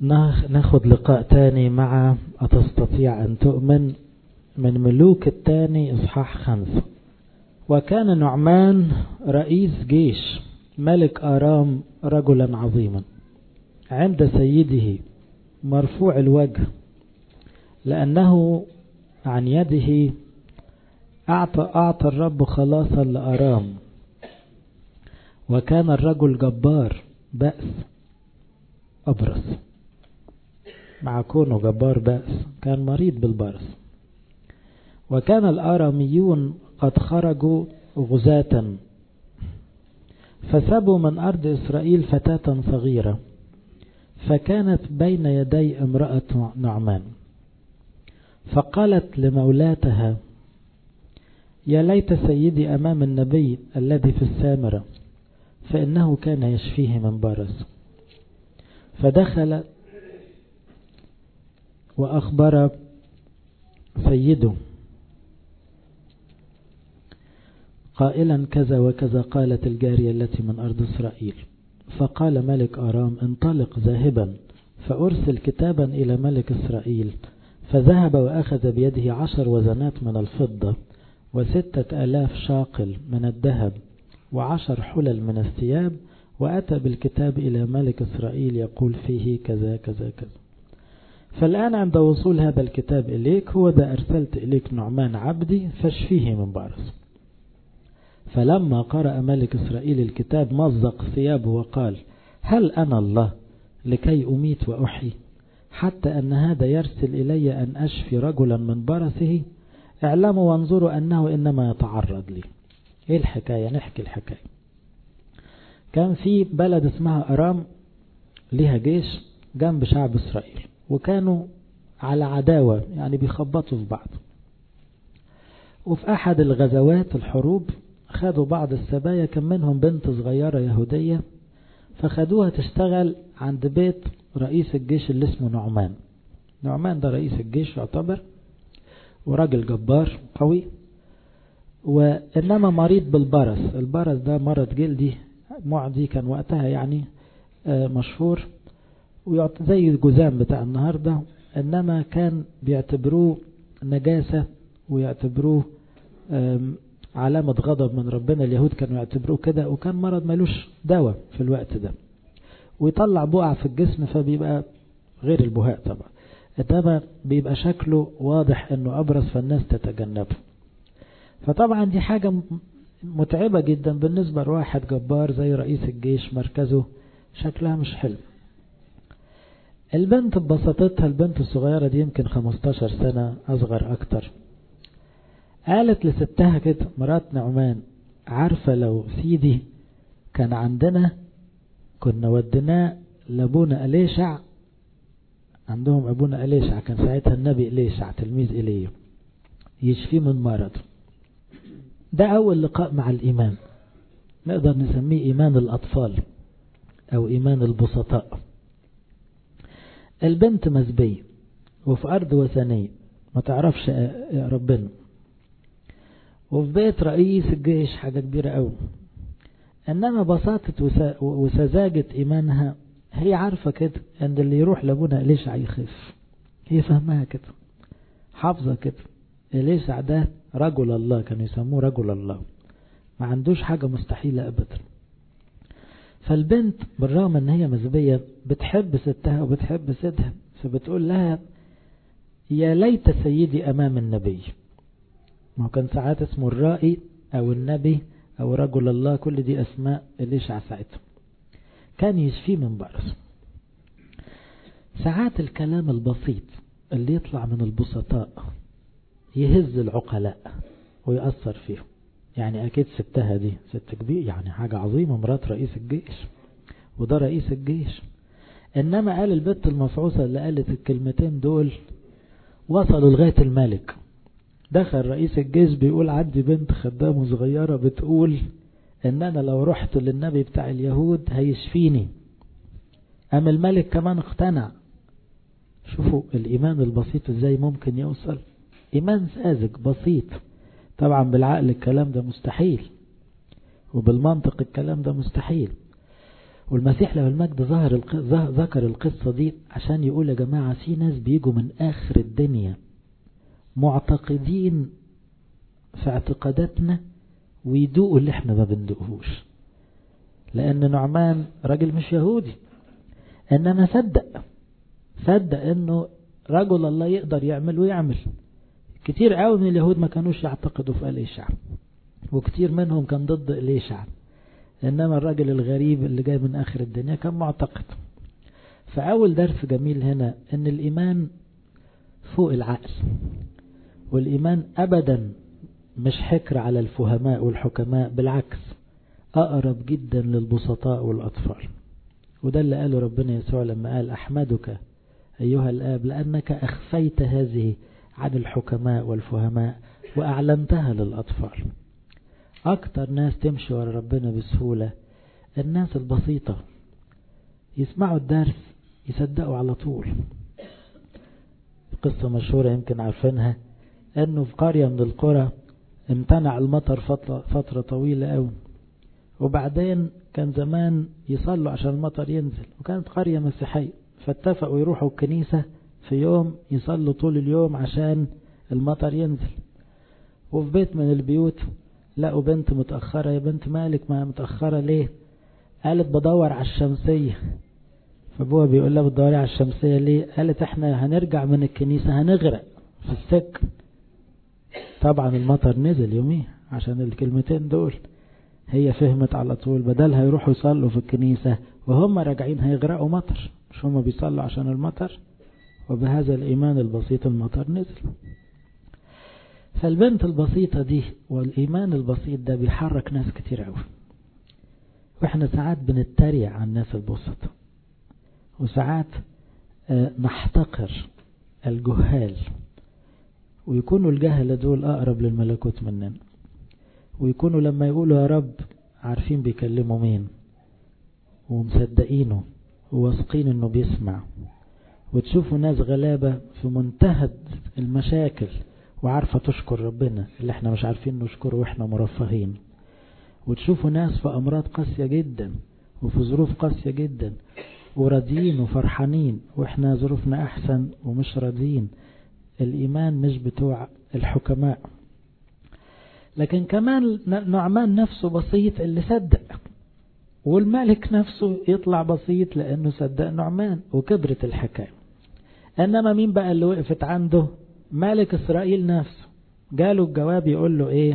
ناخد لقاء تاني مع أتستطيع أن تؤمن من ملوك الثاني إصحاح خمسة وكان نعمان رئيس جيش ملك آرام رجلا عظيما عند سيده مرفوع الوجه لأنه عن يده أعطى, أعطى الرب خلاصا لأرام وكان الرجل جبار بأس أبرص مع كونه جبار بأس كان مريض بالبرص وكان الآراميون قد خرجوا غزاة فسبوا من أرض إسرائيل فتاة صغيرة فكانت بين يدي امرأة نعمان فقالت لمولاتها يا ليت سيدي أمام النبي الذي في السامرة فإنه كان يشفيه من برص فدخل وأخبر سيده قائلا كذا وكذا قالت الجارية التي من أرض إسرائيل فقال ملك آرام انطلق ذاهبا فأرسل كتابا إلى ملك إسرائيل فذهب وأخذ بيده عشر وزنات من الفضة وستة ألاف شاقل من الذهب وعشر حلل من الثياب وأتى بالكتاب إلى ملك إسرائيل يقول فيه كذا كذا كذا فالآن عند وصول هذا الكتاب إليك هو ذا أرسلت إليك نعمان عبدي فاشفيه من برص فلما قرأ ملك إسرائيل الكتاب مزق ثيابه وقال هل أنا الله لكي أميت وأحيي حتى أن هذا يرسل إلي أن أشفي رجلا من برصه اعلموا وانظروا أنه إنما يتعرض لي إيه الحكاية نحكي الحكاية كان في بلد اسمها أرام لها جيش جنب شعب إسرائيل وكانوا على عداوة يعني بيخبطوا في بعض وفي أحد الغزوات الحروب خدوا بعض السبايا كان منهم بنت صغيرة يهودية فخدوها تشتغل عند بيت رئيس الجيش اللي اسمه نعمان نعمان ده رئيس الجيش يعتبر وراجل جبار قوي وإنما مريض بالبرص البرص ده مرض جلدي معدي كان وقتها يعني مشهور زي الجزام بتاع النهاردة إنما كان بيعتبروه نجاسة ويعتبروه علامة غضب من ربنا اليهود كانوا يعتبروه كده وكان مرض ملوش دواء في الوقت ده ويطلع بقع في الجسم فبيبقى غير البهاء طبعا انما بيبقى شكله واضح انه ابرز فالناس تتجنبه فطبعا دي حاجة متعبة جدا بالنسبة لواحد جبار زي رئيس الجيش مركزه شكلها مش حلو البنت ببساطتها البنت الصغيرة دي يمكن 15 سنة أصغر أكتر قالت لستها كده مرات نعمان عارفة لو سيدي كان عندنا كنا وديناه لابونا أليشع عندهم أبونا أليشع كان ساعتها النبي أليشع تلميذ إليه يشفيه من مرض ده أول لقاء مع الإيمان نقدر نسميه إيمان الأطفال أو إيمان البسطاء البنت مزبية وفي أرض وثنية ما تعرفش ربنا وفي بيت رئيس الجيش حاجة كبيرة قوي إنما بساطة وسذاجة إيمانها هي عارفة كده أن اللي يروح لابونا إليشع يخف هي فهمها كده حافظة كده إليشع ده رجل الله كانوا يسموه رجل الله ما عندوش حاجة مستحيلة أبدا فالبنت بالرغم ان هي مزبية بتحب ستها وبتحب سيدها فبتقول لها يا ليت سيدي أمام النبي ما كان ساعات اسمه الرائي أو النبي أو رجل الله كل دي أسماء إليشع ساعتها كان يشفيه من برص ساعات الكلام البسيط اللي يطلع من البسطاء يهز العقلاء ويأثر فيهم يعني أكيد ستها دي ست كبير يعني حاجة عظيمة مرات رئيس الجيش وده رئيس الجيش إنما قال البت المفعوصة اللي قالت الكلمتين دول وصلوا لغاية الملك دخل رئيس الجيش بيقول عندي بنت خدامه صغيرة بتقول ان انا لو رحت للنبي بتاع اليهود هيشفيني ام الملك كمان اقتنع شوفوا الايمان البسيط ازاي ممكن يوصل ايمان ساذج بسيط طبعا بالعقل الكلام ده مستحيل وبالمنطق الكلام ده مستحيل والمسيح لو المجد ظهر الق... ذكر القصة دي عشان يقول يا جماعة في ناس بيجوا من آخر الدنيا معتقدين في اعتقاداتنا ويدوقوا اللي احنا ما بندقهوش لأن نعمان راجل مش يهودي إنما صدق صدق إنه رجل الله يقدر يعمل ويعمل كتير قوي من اليهود ما كانوش يعتقدوا في إليشع وكتير منهم كان ضد إليشع إنما الراجل الغريب اللي جاي من آخر الدنيا كان معتقد فأول درس جميل هنا إن الإيمان فوق العقل والإيمان أبدا مش حكر على الفهماء والحكماء بالعكس أقرب جدا للبسطاء والأطفال وده اللي قاله ربنا يسوع لما قال أحمدك أيها الآب لأنك أخفيت هذه عن الحكماء والفهماء وأعلنتها للأطفال أكتر ناس تمشي ورا ربنا بسهولة الناس البسيطة يسمعوا الدرس يصدقوا على طول قصة مشهورة يمكن عارفينها أنه في قرية من القرى امتنع المطر فترة, فترة طويلة أوي وبعدين كان زمان يصلوا عشان المطر ينزل وكانت قرية مسيحية فاتفقوا يروحوا الكنيسة في يوم يصلوا طول اليوم عشان المطر ينزل وفي بيت من البيوت لقوا بنت متأخرة يا بنت مالك ما متأخرة ليه قالت بدور على الشمسية فابوها بيقول لها بتدوري على الشمسية ليه قالت احنا هنرجع من الكنيسة هنغرق في السك طبعا المطر نزل يوميه عشان الكلمتين دول هي فهمت على طول بدل هيروحوا يصلوا في الكنيسة وهم راجعين هيغرقوا مطر مش هم بيصلوا عشان المطر وبهذا الإيمان البسيط المطر نزل فالبنت البسيطة دي والإيمان البسيط ده بيحرك ناس كتير قوي واحنا ساعات بنتريق على الناس البسطة وساعات نحتقر الجهال ويكونوا الجهلة دول أقرب للملكوت مننا ويكونوا لما يقولوا يا رب عارفين بيكلموا مين ومصدقينه وواثقين انه بيسمع وتشوفوا ناس غلابة في منتهى المشاكل وعارفة تشكر ربنا اللي احنا مش عارفين نشكره واحنا مرفهين وتشوفوا ناس في أمراض قاسية جدا وفي ظروف قاسية جدا وراضيين وفرحانين واحنا ظروفنا أحسن ومش راضيين الإيمان مش بتوع الحكماء لكن كمان نعمان نفسه بسيط اللي صدق والملك نفسه يطلع بسيط لأنه صدق نعمان وكبرت الحكاية إنما مين بقى اللي وقفت عنده ملك إسرائيل نفسه جاله الجواب يقول له إيه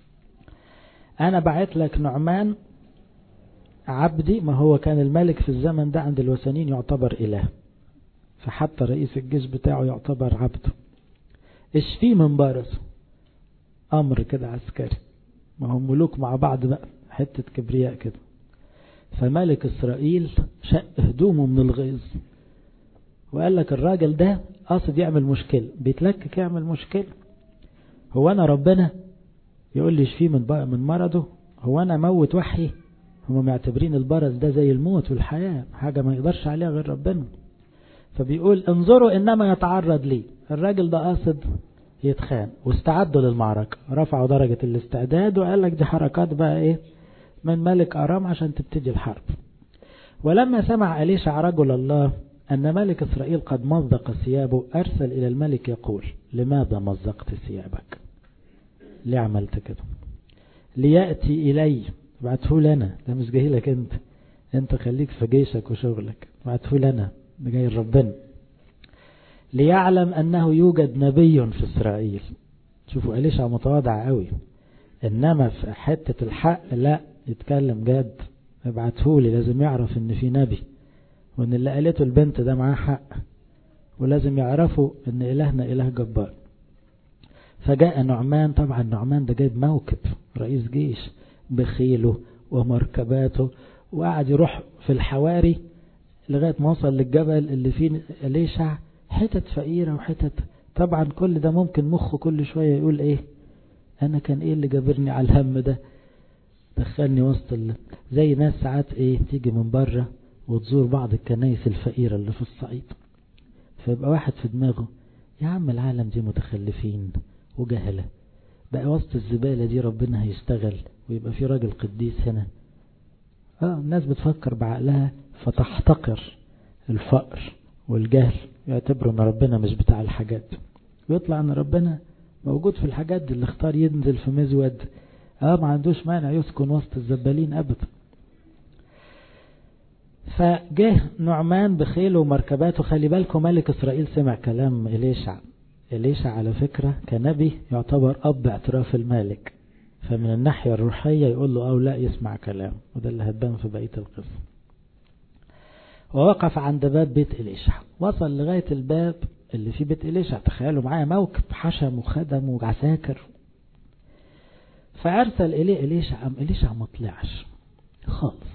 أنا بعت لك نعمان عبدي ما هو كان الملك في الزمن ده عند الوثنيين يعتبر إله فحتى رئيس الجيش بتاعه يعتبر عبده اشفيه من برصه أمر كده عسكري ما هم ملوك مع بعض بقى حتة كبرياء كده فملك إسرائيل شق هدومه من الغيظ وقال لك الراجل ده قاصد يعمل مشكلة بيتلكك يعمل مشكلة هو أنا ربنا يقول لي اشفيه من من مرضه هو أنا موت وحي هم معتبرين البرص ده زي الموت والحياة حاجة ما يقدرش عليها غير ربنا فبيقول انظروا إنما يتعرض لي الراجل ده قاصد يتخان واستعدوا للمعركة رفعوا درجة الاستعداد وقال لك دي حركات بقى ايه من ملك أرام عشان تبتدي الحرب ولما سمع أليشع رجل الله أن ملك إسرائيل قد مزق ثيابه أرسل إلى الملك يقول لماذا مزقت ثيابك ليه عملت كده ليأتي إلي بعته لنا ده مش جاي لك انت انت خليك في جيشك وشغلك بعته لنا ده جاي ربنا ليعلم أنه يوجد نبي في إسرائيل شوفوا أليشع متواضع قوي إنما في حتة الحق لا يتكلم جد ابعتهولي لازم يعرف ان في نبي وان اللي قالته البنت ده معاه حق ولازم يعرفوا ان إلهنا إله جبار فجاء نعمان طبعا نعمان ده جايب موكب رئيس جيش بخيله ومركباته وقعد يروح في الحواري لغاية ما وصل للجبل اللي فيه أليشع حتت فقيرة وحتت طبعا كل ده ممكن مخه كل شوية يقول ايه انا كان ايه اللي جابرني على الهم ده دخلني وسط ال... زي ناس ساعات ايه تيجي من بره وتزور بعض الكنايس الفقيرة اللي في الصعيد فيبقى واحد في دماغه يا عم العالم دي متخلفين وجهلة بقى وسط الزبالة دي ربنا هيشتغل ويبقى في راجل قديس هنا آه الناس بتفكر بعقلها فتحتقر الفقر والجهل يعتبروا ان ربنا مش بتاع الحاجات ويطلع ان ربنا موجود في الحاجات دي اللي اختار ينزل في مزود اه ما عندوش مانع يسكن وسط الزبالين ابدا فجه نعمان بخيله ومركباته خلي بالكم ملك اسرائيل سمع كلام اليشع اليشع على فكرة كنبي يعتبر اب اعتراف المالك فمن الناحية الروحية يقول له او لا يسمع كلام وده اللي هتبان في بقية القصة ووقف عند باب بيت إليشع وصل لغاية الباب اللي في بيت إليشع تخيلوا معايا موكب حشم وخدم وعساكر فأرسل إليه إليشع أم إليشع ما طلعش خالص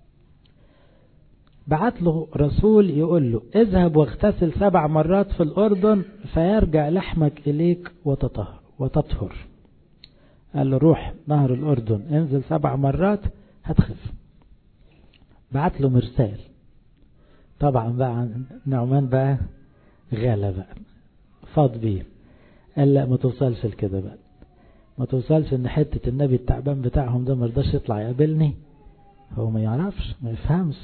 بعت له رسول يقول له اذهب واغتسل سبع مرات في الأردن فيرجع لحمك إليك وتطهر وتطهر قال له روح نهر الأردن انزل سبع مرات هتخف بعت له مرسال طبعا بقى نعمان بقى غالى بقى فاض بيه قال لا ما توصلش لكده بقى ما توصلش ان حتة النبي التعبان بتاعهم ده مرضاش يطلع يقابلني هو ما يعرفش ما يفهمش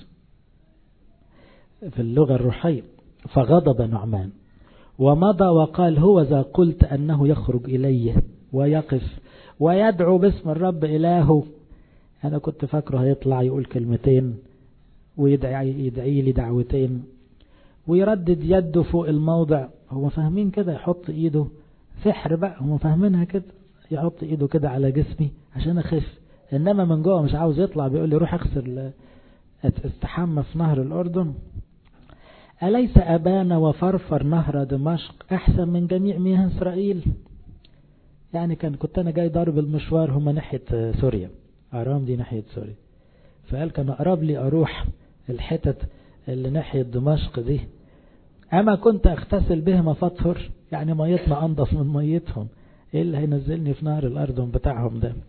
في اللغة الروحية فغضب نعمان ومضى وقال هو ذا قلت أنه يخرج إليه ويقف ويدعو باسم الرب إلهه أنا كنت فاكره هيطلع يقول كلمتين ويدعي يدعي لي دعوتين ويردد يده فوق الموضع هو فاهمين كده يحط ايده سحر بقى هم فاهمينها كده يحط ايده كده على جسمي عشان اخف انما من جوه مش عاوز يطلع بيقول لي روح اغسل استحمى في نهر الاردن أليس أبانا وفرفر نهر دمشق أحسن من جميع مياه إسرائيل يعني كان كنت أنا جاي ضارب المشوار هما ناحية سوريا أرام دي ناحية سوريا فقال كان أقرب لي أروح الحتت اللي ناحية دمشق دي أما كنت أغتسل بهما فطهر يعني ميتنا أنضف من ميتهم إيه اللي هينزلني في نهر الأردن بتاعهم ده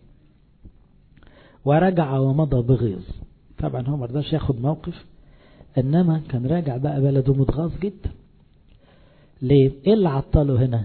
ورجع ومضى بغيظ طبعا هو مرضاش ياخد موقف إنما كان راجع بقى بلده متغاظ جدا ليه إيه اللي عطله هنا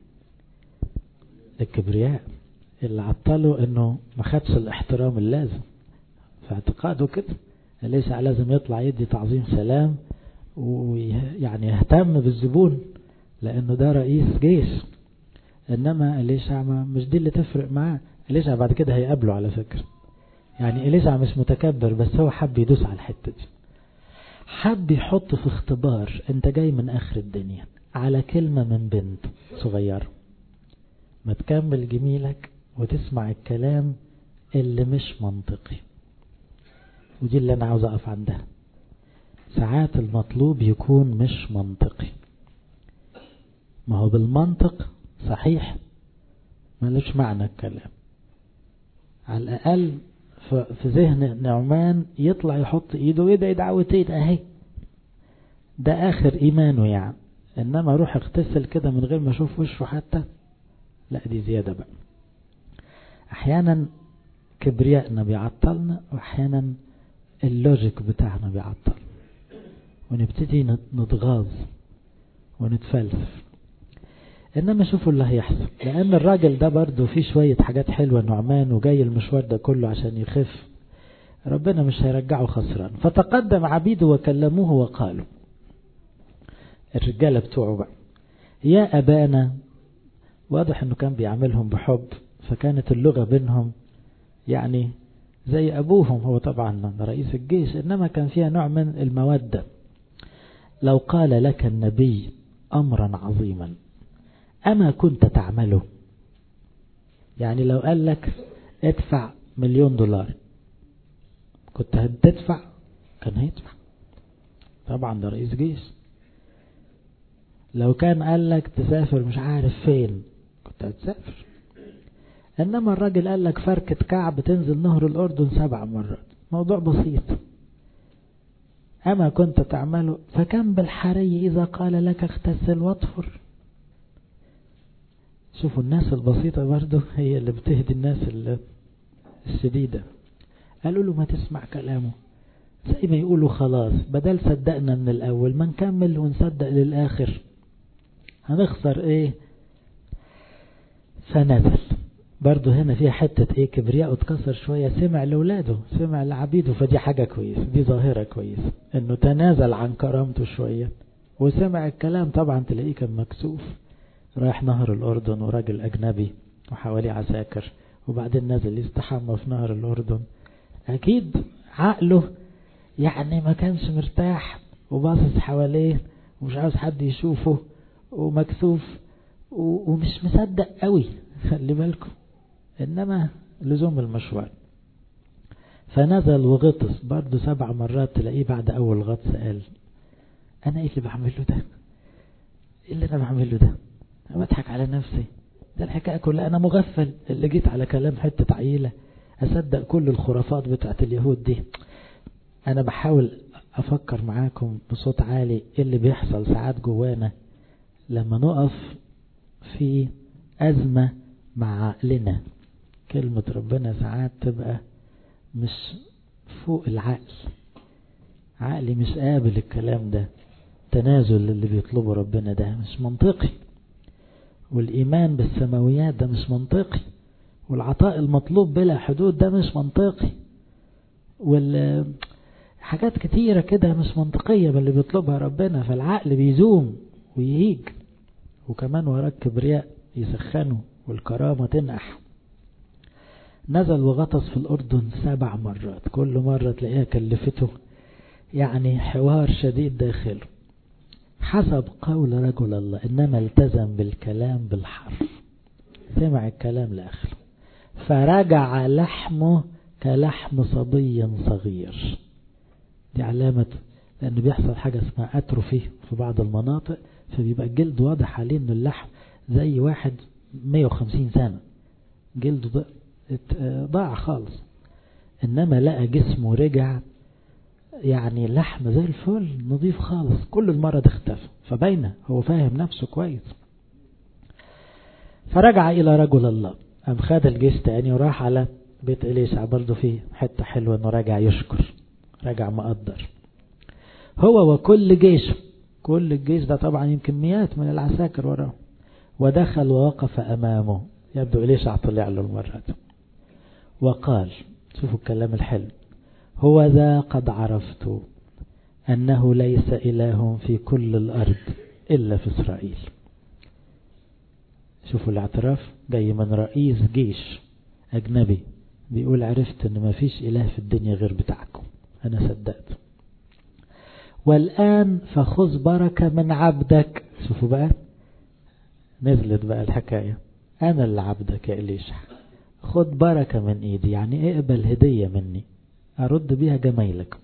الكبرياء اللي عطله إنه ما خدش الاحترام اللازم في اعتقاده كده ليس لازم يطلع يدي تعظيم سلام ويعني يهتم بالزبون لانه ده رئيس جيش انما اليشع مش دي اللي تفرق معاه اليشع بعد كده هيقابله على فكرة يعني اليشع مش متكبر بس هو حب يدوس على الحتة دي حب يحط في اختبار انت جاي من اخر الدنيا على كلمة من بنت صغيرة ما تكمل جميلك وتسمع الكلام اللي مش منطقي ودي اللي أنا عاوز أقف عندها ساعات المطلوب يكون مش منطقي ما هو بالمنطق صحيح ملوش معنى الكلام على الأقل في ذهن نعمان يطلع يحط ايده ويدعي دعوتين اهي ده اخر ايمانه يعني انما روح اغتسل كده من غير ما اشوف وشه حتى لا دي زيادة بقى احيانا كبريائنا بيعطلنا واحيانا اللوجيك بتاعنا بيعطل ونبتدي نتغاظ ونتفلسف انما شوفوا اللي هيحصل لان الراجل ده برضه فيه شوية حاجات حلوة نعمان وجاي المشوار ده كله عشان يخف ربنا مش هيرجعه خسران فتقدم عبيده وكلموه وقالوا الرجالة بتوعه بقى يا أبانا واضح انه كان بيعملهم بحب فكانت اللغة بينهم يعني زي أبوهم هو طبعا رئيس الجيش إنما كان فيها نوع من المودة لو قال لك النبي أمرا عظيما أما كنت تعمله يعني لو قال لك ادفع مليون دولار كنت هتدفع كان هيدفع طبعا ده رئيس جيش لو كان قال لك تسافر مش عارف فين كنت هتسافر انما الراجل قال لك فركة كعب تنزل نهر الاردن سبع مرات موضوع بسيط اما كنت تعمله فكم بالحري اذا قال لك اغتسل واطفر شوفوا الناس البسيطة برضه هي اللي بتهدي الناس الشديدة قالوا له ما تسمع كلامه زي ما يقولوا خلاص بدل صدقنا من الاول ما نكمل ونصدق للاخر هنخسر ايه فنزل برضه هنا فيها حتة ايه كبرياء اتكسر شوية سمع لولاده سمع لعبيده فدي حاجة كويسة دي ظاهرة كويسة انه تنازل عن كرامته شوية وسمع الكلام طبعا تلاقيه كان مكسوف رايح نهر الأردن وراجل أجنبي وحواليه عساكر وبعدين نزل يستحمى في نهر الأردن أكيد عقله يعني ما كانش مرتاح وباصص حواليه ومش عاوز حد يشوفه ومكسوف ومش مصدق قوي خلي بالكم إنما لزوم المشوار فنزل وغطس برضه سبع مرات تلاقيه بعد أول غطس قال أنا إيه اللي بعمله ده إيه اللي أنا بعمله ده أنا بضحك على نفسي ده الحكاية كلها أنا مغفل اللي جيت على كلام حتة عيلة أصدق كل الخرافات بتاعت اليهود دي أنا بحاول أفكر معاكم بصوت عالي إيه اللي بيحصل ساعات جوانا لما نقف في أزمة مع عقلنا كلمة ربنا ساعات تبقى مش فوق العقل عقلي مش قابل الكلام ده تنازل اللي بيطلبه ربنا ده مش منطقي والإيمان بالسماويات ده مش منطقي والعطاء المطلوب بلا حدود ده مش منطقي والحاجات كتيرة كده مش منطقية باللي بيطلبها ربنا فالعقل بيزوم ويهيج وكمان وراك كبرياء يسخنه والكرامة تنقح نزل وغطس في الأردن سبع مرات كل مرة تلاقيها كلفته يعني حوار شديد داخله حسب قول رجل الله إنما التزم بالكلام بالحرف سمع الكلام لآخره فرجع لحمه كلحم صبي صغير دي علامة لأنه بيحصل حاجة اسمها أتروفي في بعض المناطق فبيبقى الجلد واضح عليه إنه اللحم زي واحد 150 سنة جلده ضاع خالص إنما لقى جسمه رجع يعني لحم زي الفل نظيف خالص كل المرض اختفى فباينه هو فاهم نفسه كويس فرجع إلى رجل الله قام خد الجيش تاني وراح على بيت إليشع برضه فيه حتة حلوة إنه راجع يشكر راجع مقدر هو وكل جيش كل الجيش ده طبعا يمكن مئات من العساكر وراه ودخل ووقف أمامه يبدو إليشع طلع له المرة دي وقال شوفوا الكلام الحلو هو ذا قد عرفت أنه ليس إله في كل الأرض إلا في إسرائيل شوفوا الاعتراف جاي من رئيس جيش أجنبي بيقول عرفت أن ما فيش إله في الدنيا غير بتاعكم أنا صدقت والآن فخذ بركة من عبدك شوفوا بقى نزلت بقى الحكاية أنا اللي عبدك يا إليشع خد بركة من إيدي يعني اقبل هدية مني أرد بها جميلك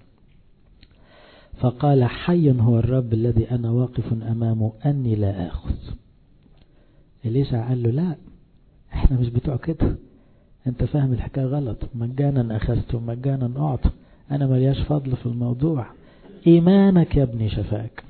فقال حي هو الرب الذي أنا واقف أمامه أني لا آخذ إليشع قال له لا احنا مش بتوع كده انت فاهم الحكاية غلط مجانا أخذت ومجانا أعطى أنا ملياش فضل في الموضوع إيمانك يا ابني شفاك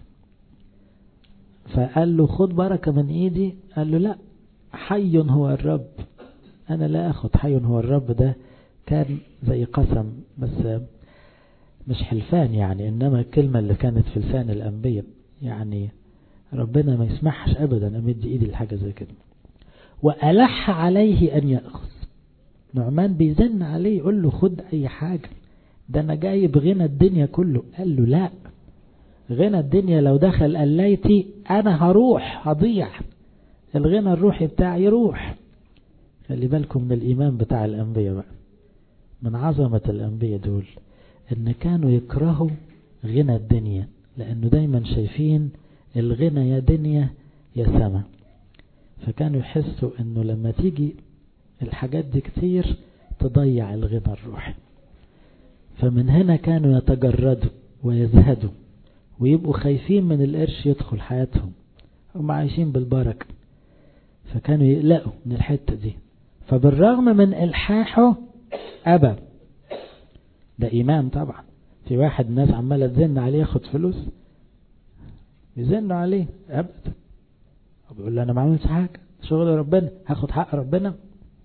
فقال له خد بركة من إيدي قال له لا حي هو الرب أنا لا أخذ حي هو الرب ده كان زي قسم بس مش حلفان يعني إنما الكلمة اللي كانت في لسان الأنبياء يعني ربنا ما يسمحش أبدا أمد إيدي لحاجة زي كده وألح عليه أن يأخذ نعمان بيزن عليه يقول له خد أي حاجة ده أنا جايب غنى الدنيا كله قال له لا غنى الدنيا لو دخل قليتي أنا هروح هضيع الغنى الروحي بتاعي يروح خلي بالكم من الإيمان بتاع الأنبياء بقى من عظمة الأنبياء دول إن كانوا يكرهوا غنى الدنيا لأنه دايما شايفين الغنى يا دنيا يا سما فكانوا يحسوا إنه لما تيجي الحاجات دي كتير تضيع الغنى الروحي فمن هنا كانوا يتجردوا ويزهدوا ويبقوا خايفين من القرش يدخل حياتهم هم عايشين بالبركة فكانوا يقلقوا من الحتة دي فبالرغم من إلحاحه أبى ده إيمان طبعا في واحد الناس عمالة تزن عليه ياخد فلوس يزنوا عليه أبدا بيقول له أنا ما عملتش حاجة شغل ربنا هاخد حق ربنا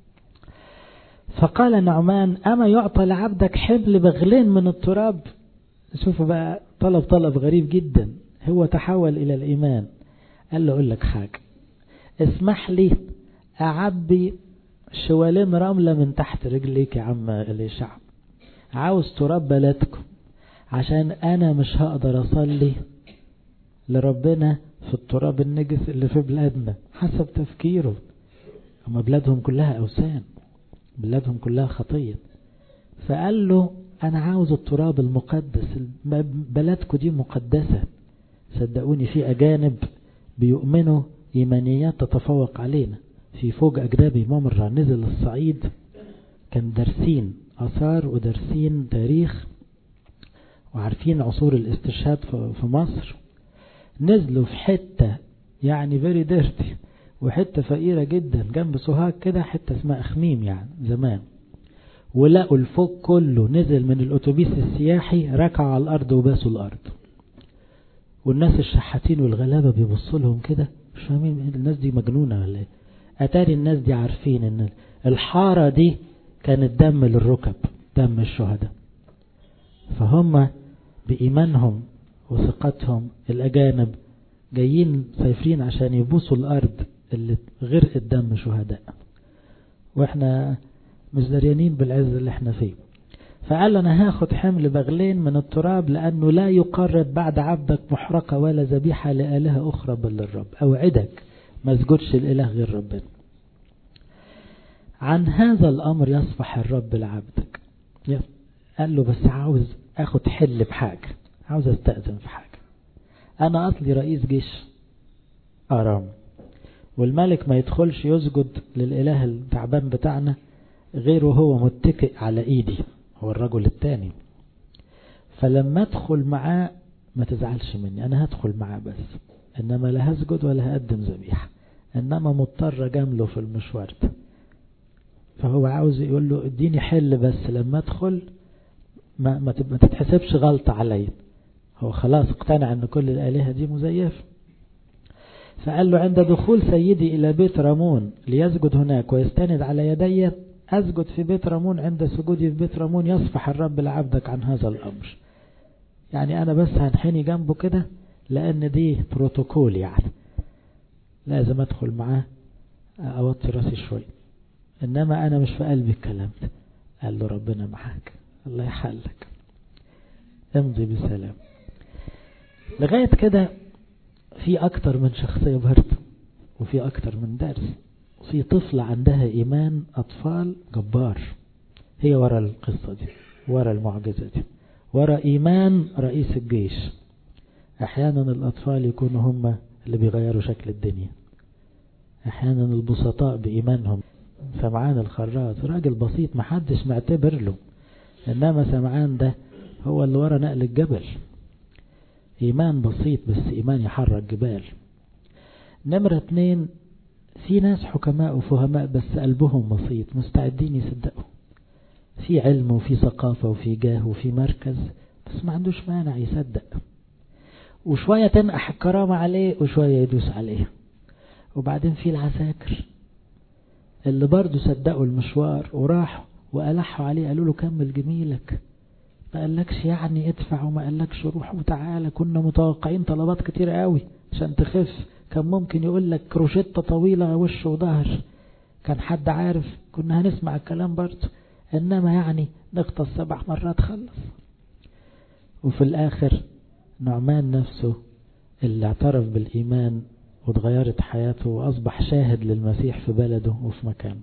فقال نعمان أما يعطى لعبدك حبل بغلين من التراب شوفوا بقى طلب طلب غريب جدا هو تحول إلى الإيمان قال له أقول لك حاجة اسمح لي أعبي شوالين رملة من تحت رجليك يا عم إليشع عاوز تراب بلدكم عشان أنا مش هقدر أصلي لربنا في التراب النجس اللي في بلادنا حسب تفكيره أما بلادهم كلها أوثان بلادهم كلها خطية فقال له أنا عاوز التراب المقدس بلدكم دي مقدسة صدقوني في أجانب بيؤمنوا إيمانيات تتفوق علينا في فوق أجنبي مرة نزل الصعيد كان دارسين أثار ودارسين تاريخ وعارفين عصور الاستشهاد في مصر نزلوا في حتة يعني فيري ديرتي وحتة فقيرة جدا جنب سوهاج كده حتة اسمها أخميم يعني زمان ولقوا الفوق كله نزل من الأتوبيس السياحي ركعوا على الأرض وباسوا الأرض والناس الشحاتين والغلابة بيبصوا لهم كده مش فاهمين الناس دي مجنونة ولا ايه أتاري الناس دي عارفين ان الحارة دي كانت دم للركب دم الشهداء فهم بإيمانهم وثقتهم الأجانب جايين سايفرين عشان يبوسوا الأرض اللي غرقت دم شهداء واحنا مش دريانين بالعز اللي احنا فيه فقال انا هاخد حمل بغلين من التراب لانه لا يقرب بعد عبدك محرقة ولا ذبيحة لآلهة اخرى بل للرب اوعدك ما اسجدش الاله غير ربنا عن هذا الامر يصفح الرب لعبدك قال له بس عاوز اخد حل بحاجة عاوز استأذن في حاجة انا اصلي رئيس جيش ارام والملك ما يدخلش يسجد للاله التعبان بتاعنا غير وهو متكئ على ايدي هو الرجل الثاني فلما ادخل معاه ما تزعلش مني انا هدخل معاه بس انما لا هسجد ولا هقدم ذبيحه انما مضطر اجامله في المشوار ده فهو عاوز يقول له اديني حل بس لما ادخل ما, ما تتحسبش غلطة عليا هو خلاص اقتنع ان كل الالهة دي مزيفة فقال له عند دخول سيدي الى بيت رامون ليسجد هناك ويستند على يدي أسجد في بيت رامون عند سجودي في بيت رامون يصفح الرب لعبدك عن هذا الأمر يعني أنا بس هنحني جنبه كده لأن دي بروتوكول يعني لازم أدخل معاه أوطي راسي شوي إنما أنا مش في قلبي الكلام ده قال له ربنا معاك الله يحلك امضي بسلام لغاية كده في أكتر من شخصية برضه وفي أكتر من درس في طفلة عندها إيمان أطفال جبار هي ورا القصة دي ورا المعجزة دي ورا إيمان رئيس الجيش أحيانا الأطفال يكونوا هم اللي بيغيروا شكل الدنيا أحيانا البسطاء بإيمانهم سمعان الخراز راجل بسيط محدش معتبر له إنما سمعان ده هو اللي ورا نقل الجبل إيمان بسيط بس إيمان يحرك جبال نمرة اتنين في ناس حكماء وفهماء بس قلبهم بسيط مستعدين يصدقوا في علم وفي ثقافة وفي جاه وفي مركز بس ما عندوش مانع يصدق وشوية تنقح الكرامة عليه وشوية يدوس عليه وبعدين في العساكر اللي برضه صدقوا المشوار وراحوا وألحوا عليه قالوا له كمل جميلك ما قالكش يعني ادفع وما قالكش روح وتعالى كنا متوقعين طلبات كتير قوي عشان تخف كان ممكن يقول لك روشتة طويلة وش وظهر كان حد عارف كنا هنسمع الكلام برضه انما يعني نغطس سبع مرات خلص وفي الاخر نعمان نفسه اللي اعترف بالايمان واتغيرت حياته واصبح شاهد للمسيح في بلده وفي مكانه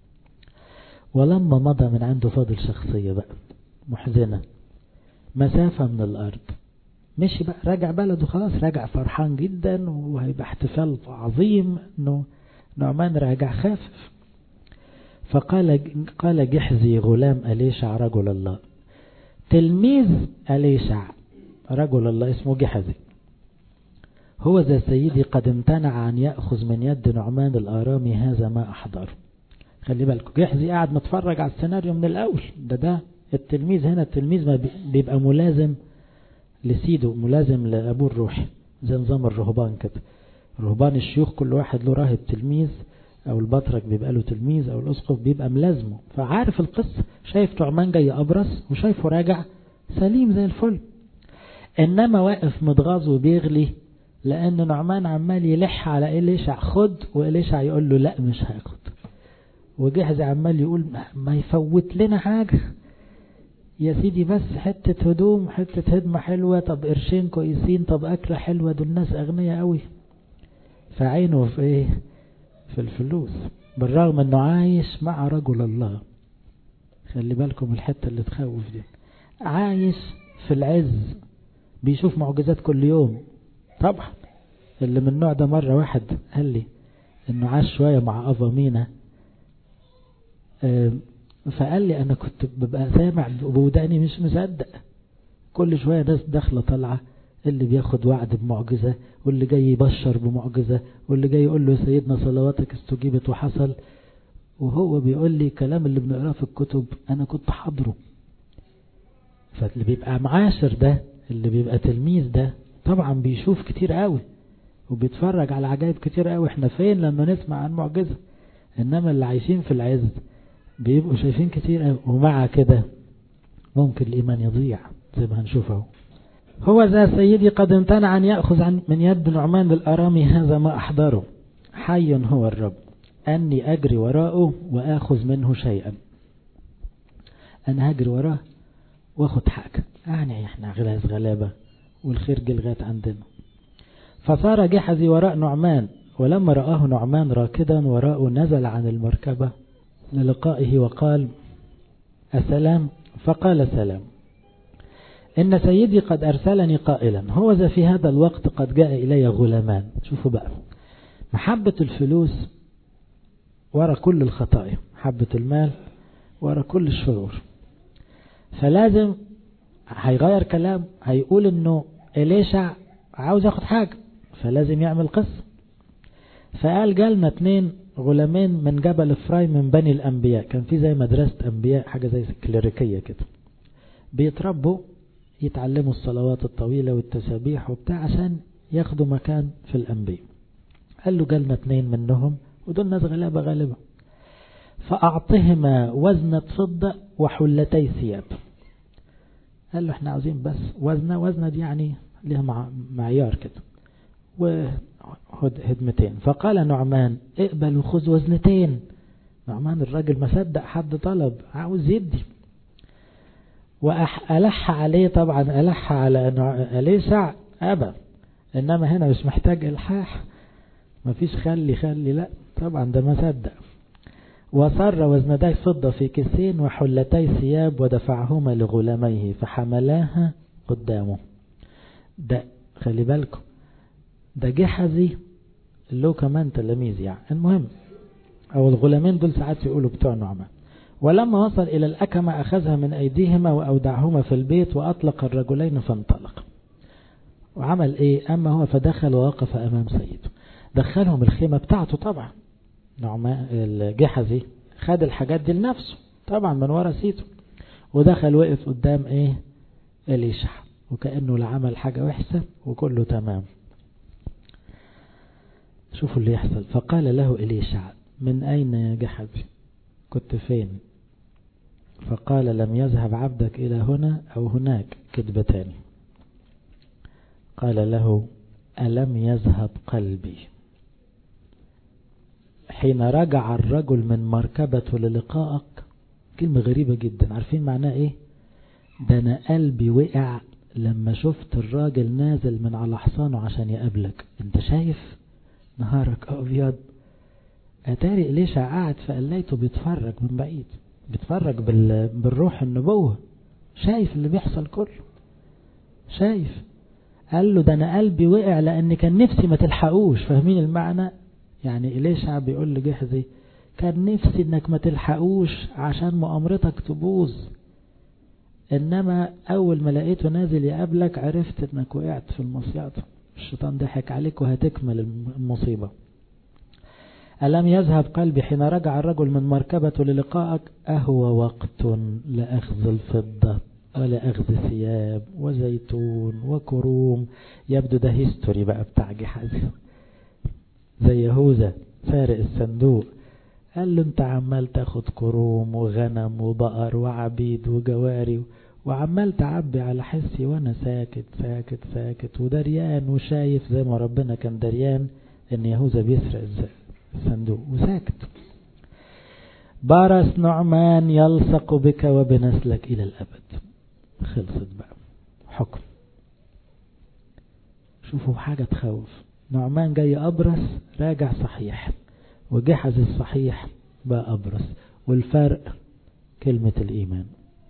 ولما مضى من عنده فاضل شخصية بقى محزنة مسافة من الأرض مشي بقى راجع بلده خلاص راجع فرحان جدا وهيبقى احتفال عظيم انه نعمان راجع خافف فقال قال جحزي غلام أليشع رجل الله تلميذ أليشع رجل الله اسمه جحزي هو ذا سيدي قد امتنع عن يأخذ من يد نعمان الآرامي هذا ما أحضره خلي بالكم جحزي قاعد متفرج على السيناريو من الأول ده ده التلميذ هنا التلميذ ما بيبقى ملازم لسيده ملازم لأبوه الروحي زي نظام الرهبان كده رهبان الشيوخ كل واحد له راهب تلميذ أو البطرك بيبقى له تلميذ أو الأسقف بيبقى ملازمه فعارف القصة شايف نعمان جاي أبرص وشايفه راجع سليم زي الفل إنما واقف متغاظ وبيغلي لأن نعمان عمال يلح على إليشع خد وإليشع يقول له لا مش هاخد وجحزي عمال يقول ما يفوت لنا حاجة يا سيدي بس حتة هدوم حتة هدمة حلوة طب قرشين كويسين طب أكلة حلوة دول ناس أغنياء قوي فعينه في ايه في الفلوس بالرغم انه عايش مع رجل الله خلي بالكم الحتة اللي تخوف دي عايش في العز بيشوف معجزات كل يوم طبعا اللي من النوع ده مرة واحد قال لي انه عاش شوية مع افامينا فقال لي انا كنت ببقى سامع بوداني مش مصدق كل شوية ناس داخلة طالعة اللي بياخد وعد بمعجزة واللي جاي يبشر بمعجزة واللي جاي يقول له يا سيدنا صلواتك استجيبت وحصل وهو بيقول لي كلام اللي بنقراه في الكتب انا كنت حاضره فاللي بيبقى معاشر ده اللي بيبقى تلميذ ده طبعا بيشوف كتير قوي وبيتفرج على عجائب كتير قوي احنا فين لما نسمع عن معجزة انما اللي عايشين في العز بيبقوا شايفين كتير قوي ومع كده ممكن الايمان يضيع زي ما هنشوف اهو هو ذا سيدي قد امتنع أن يأخذ عن من يد نعمان الأرامي هذا ما أحضره حي هو الرب أني أجري وراءه وآخذ منه شيئا أنا هجري وراه واخد حاجة يعني احنا غلاس غلابة والخير جه لغاية عندنا فصار جحزي وراء نعمان ولما رآه نعمان راكدا وراءه نزل عن المركبة للقائه وقال السلام فقال سلام إن سيدي قد أرسلني قائلا هو ذا في هذا الوقت قد جاء إلي غلامان شوفوا بقى محبة الفلوس ورا كل الخطايا محبة المال ورا كل الشرور فلازم هيغير كلام هيقول انه إليشع عاوز ياخد حاجة فلازم يعمل قصة فقال جالنا اتنين غلامين من جبل افرايم من بني الانبياء كان في زي مدرسة انبياء حاجة زي كليريكية كده بيتربوا يتعلموا الصلوات الطويلة والتسابيح وبتاع عشان ياخدوا مكان في الأنبياء قال له جالنا اتنين منهم ودول ناس غلابة غالبا فأعطهما وزنة فضة وحلتي ثياب قال له احنا عاوزين بس وزنة وزنة دي يعني لها معيار كده وهدمتين فقال نعمان اقبل وخذ وزنتين نعمان الراجل ما صدق حد طلب عاوز يدي وألح عليه طبعا ألح على أليسع أبا إنما هنا مش محتاج إلحاح مفيش خلي خلي لا طبعا ده ما صدق وصر وزندي فضة في كيسين وحلتي ثياب ودفعهما لغلاميه فحملاها قدامه ده خلي بالكم ده جحزي له كمان تلاميذ يعني المهم أو الغلامين دول ساعات يقولوا بتوع نعمان ولما وصل إلى الأكمة أخذها من أيديهما وأودعهما في البيت وأطلق الرجلين فانطلق وعمل إيه أما هو فدخل ووقف أمام سيده دخلهم الخيمة بتاعته طبعا نعمان الجحزي خد الحاجات دي لنفسه طبعا من ورا سيده ودخل وقف قدام إيه إليشع وكأنه لا عمل حاجة وحشة وكله تمام شوفوا اللي يحصل فقال له إليشع من أين يا جحزي كنت فين فقال لم يذهب عبدك إلى هنا أو هناك كذبتان قال له ألم يذهب قلبي حين رجع الرجل من مركبته للقائك كلمة غريبة جدا عارفين معناه ايه ده انا قلبي وقع لما شفت الراجل نازل من على حصانه عشان يقابلك انت شايف نهارك ابيض اتاري ليش قاعد فقليته بيتفرج من بعيد بيتفرج بال... بالروح النبوة شايف اللي بيحصل كله شايف قال له ده انا قلبي وقع لان كان نفسي ما تلحقوش فاهمين المعنى يعني إليشع بيقول لجحزي كان نفسي انك ما تلحقوش عشان مؤامرتك تبوظ انما اول ما لقيته نازل يقابلك عرفت انك وقعت في المصيعة الشيطان ضحك عليك وهتكمل المصيبة ألم يذهب قلبي حين رجع الرجل من مركبته للقائك أهو وقت لأخذ الفضة ولا أخذ ثياب وزيتون وكروم يبدو ده هيستوري بقى بتاع جحزي زي يهوذا فارق الصندوق قال له انت عمال تاخد كروم وغنم وبقر وعبيد وجواري وعمال تعبي على حسي وانا ساكت ساكت ساكت ودريان وشايف زي ما ربنا كان دريان ان يهوذا بيسرق الصندوق وساكت برس نعمان يلصق بك وبنسلك إلى الأبد خلصت بقى حكم شوفوا حاجة تخوف نعمان جاي أبرص راجع صحيح وجحز الصحيح بقى أبرص والفرق كلمة الإيمان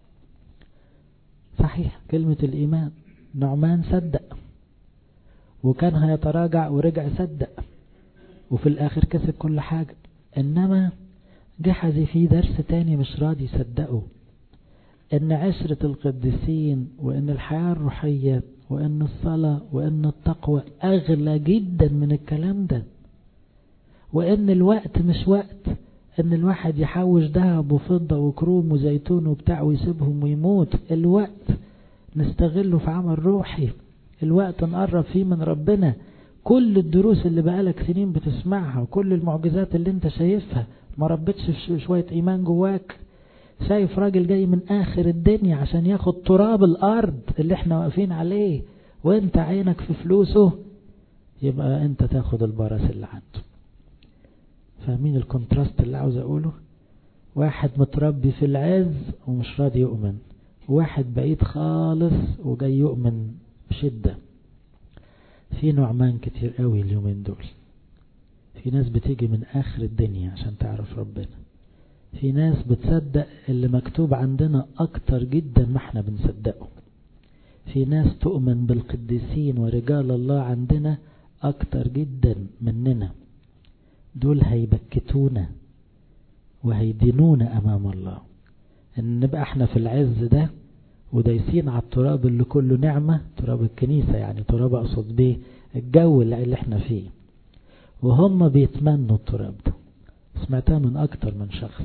صحيح كلمة الإيمان نعمان صدق وكان هيتراجع ورجع صدق وفي الآخر كسب كل حاجة إنما جحزي في درس تاني مش راضي يصدقه إن عشرة القديسين وإن الحياة الروحية وإن الصلاة وإن التقوى أغلى جدا من الكلام ده وإن الوقت مش وقت إن الواحد يحوش ذهب وفضة وكروم وزيتون وبتاع ويسيبهم ويموت الوقت نستغله في عمل روحي الوقت نقرب فيه من ربنا كل الدروس اللي بقالك سنين بتسمعها وكل المعجزات اللي انت شايفها ما ربتش في شوية ايمان جواك شايف راجل جاي من اخر الدنيا عشان ياخد تراب الارض اللي احنا واقفين عليه وانت عينك في فلوسه يبقى انت تاخد البرس اللي عنده فاهمين الكونتراست اللي عاوز اقوله واحد متربي في العز ومش راضي يؤمن واحد بعيد خالص وجاي يؤمن بشدة في نعمان كتير قوي اليومين دول في ناس بتيجي من آخر الدنيا عشان تعرف ربنا في ناس بتصدق اللي مكتوب عندنا أكتر جدا ما احنا بنصدقه في ناس تؤمن بالقديسين ورجال الله عندنا أكتر جدا مننا دول هيبكتونا وهيدينونا أمام الله إن نبقى احنا في العز ده ودايسين على التراب اللي كله نعمة تراب الكنيسة يعني تراب أقصد بيه الجو اللي احنا فيه وهم بيتمنوا التراب ده سمعتها من أكتر من شخص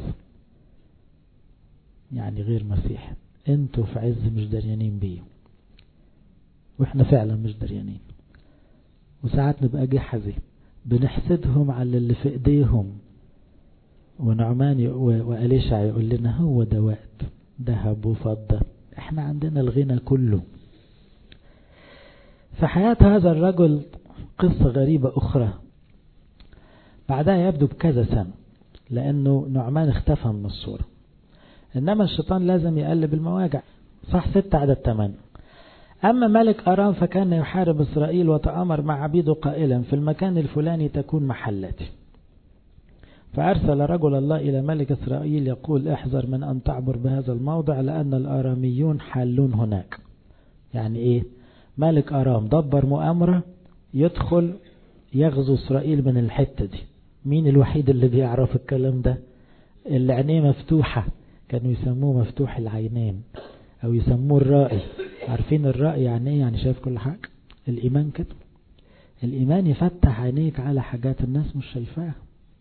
يعني غير مسيح انتوا في عز مش دريانين بيه واحنا فعلا مش دريانين وساعات نبقى جحزي بنحسدهم على اللي في ايديهم ونعمان وأليشع يقول لنا هو ده وقت ذهب وفضة احنا عندنا الغنى كله في حياة هذا الرجل قصة غريبة أخرى بعدها يبدو بكذا سنة لأنه نعمان اختفى من الصورة إنما الشيطان لازم يقلب المواجع صح ستة عدد ثمانية أما ملك أرام فكان يحارب إسرائيل وتأمر مع عبيده قائلا في المكان الفلاني تكون محلتي فأرسل رجل الله إلى ملك إسرائيل يقول احذر من أن تعبر بهذا الموضع لأن الآراميون حالون هناك يعني إيه ملك أرام دبر مؤامرة يدخل يغزو إسرائيل من الحتة دي مين الوحيد اللي بيعرف الكلام ده اللي عينيه مفتوحة كانوا يسموه مفتوح العينين أو يسموه الرائي عارفين الرأي يعني إيه يعني شايف كل حاجة الإيمان كده الإيمان يفتح عينيك على حاجات الناس مش شايفاها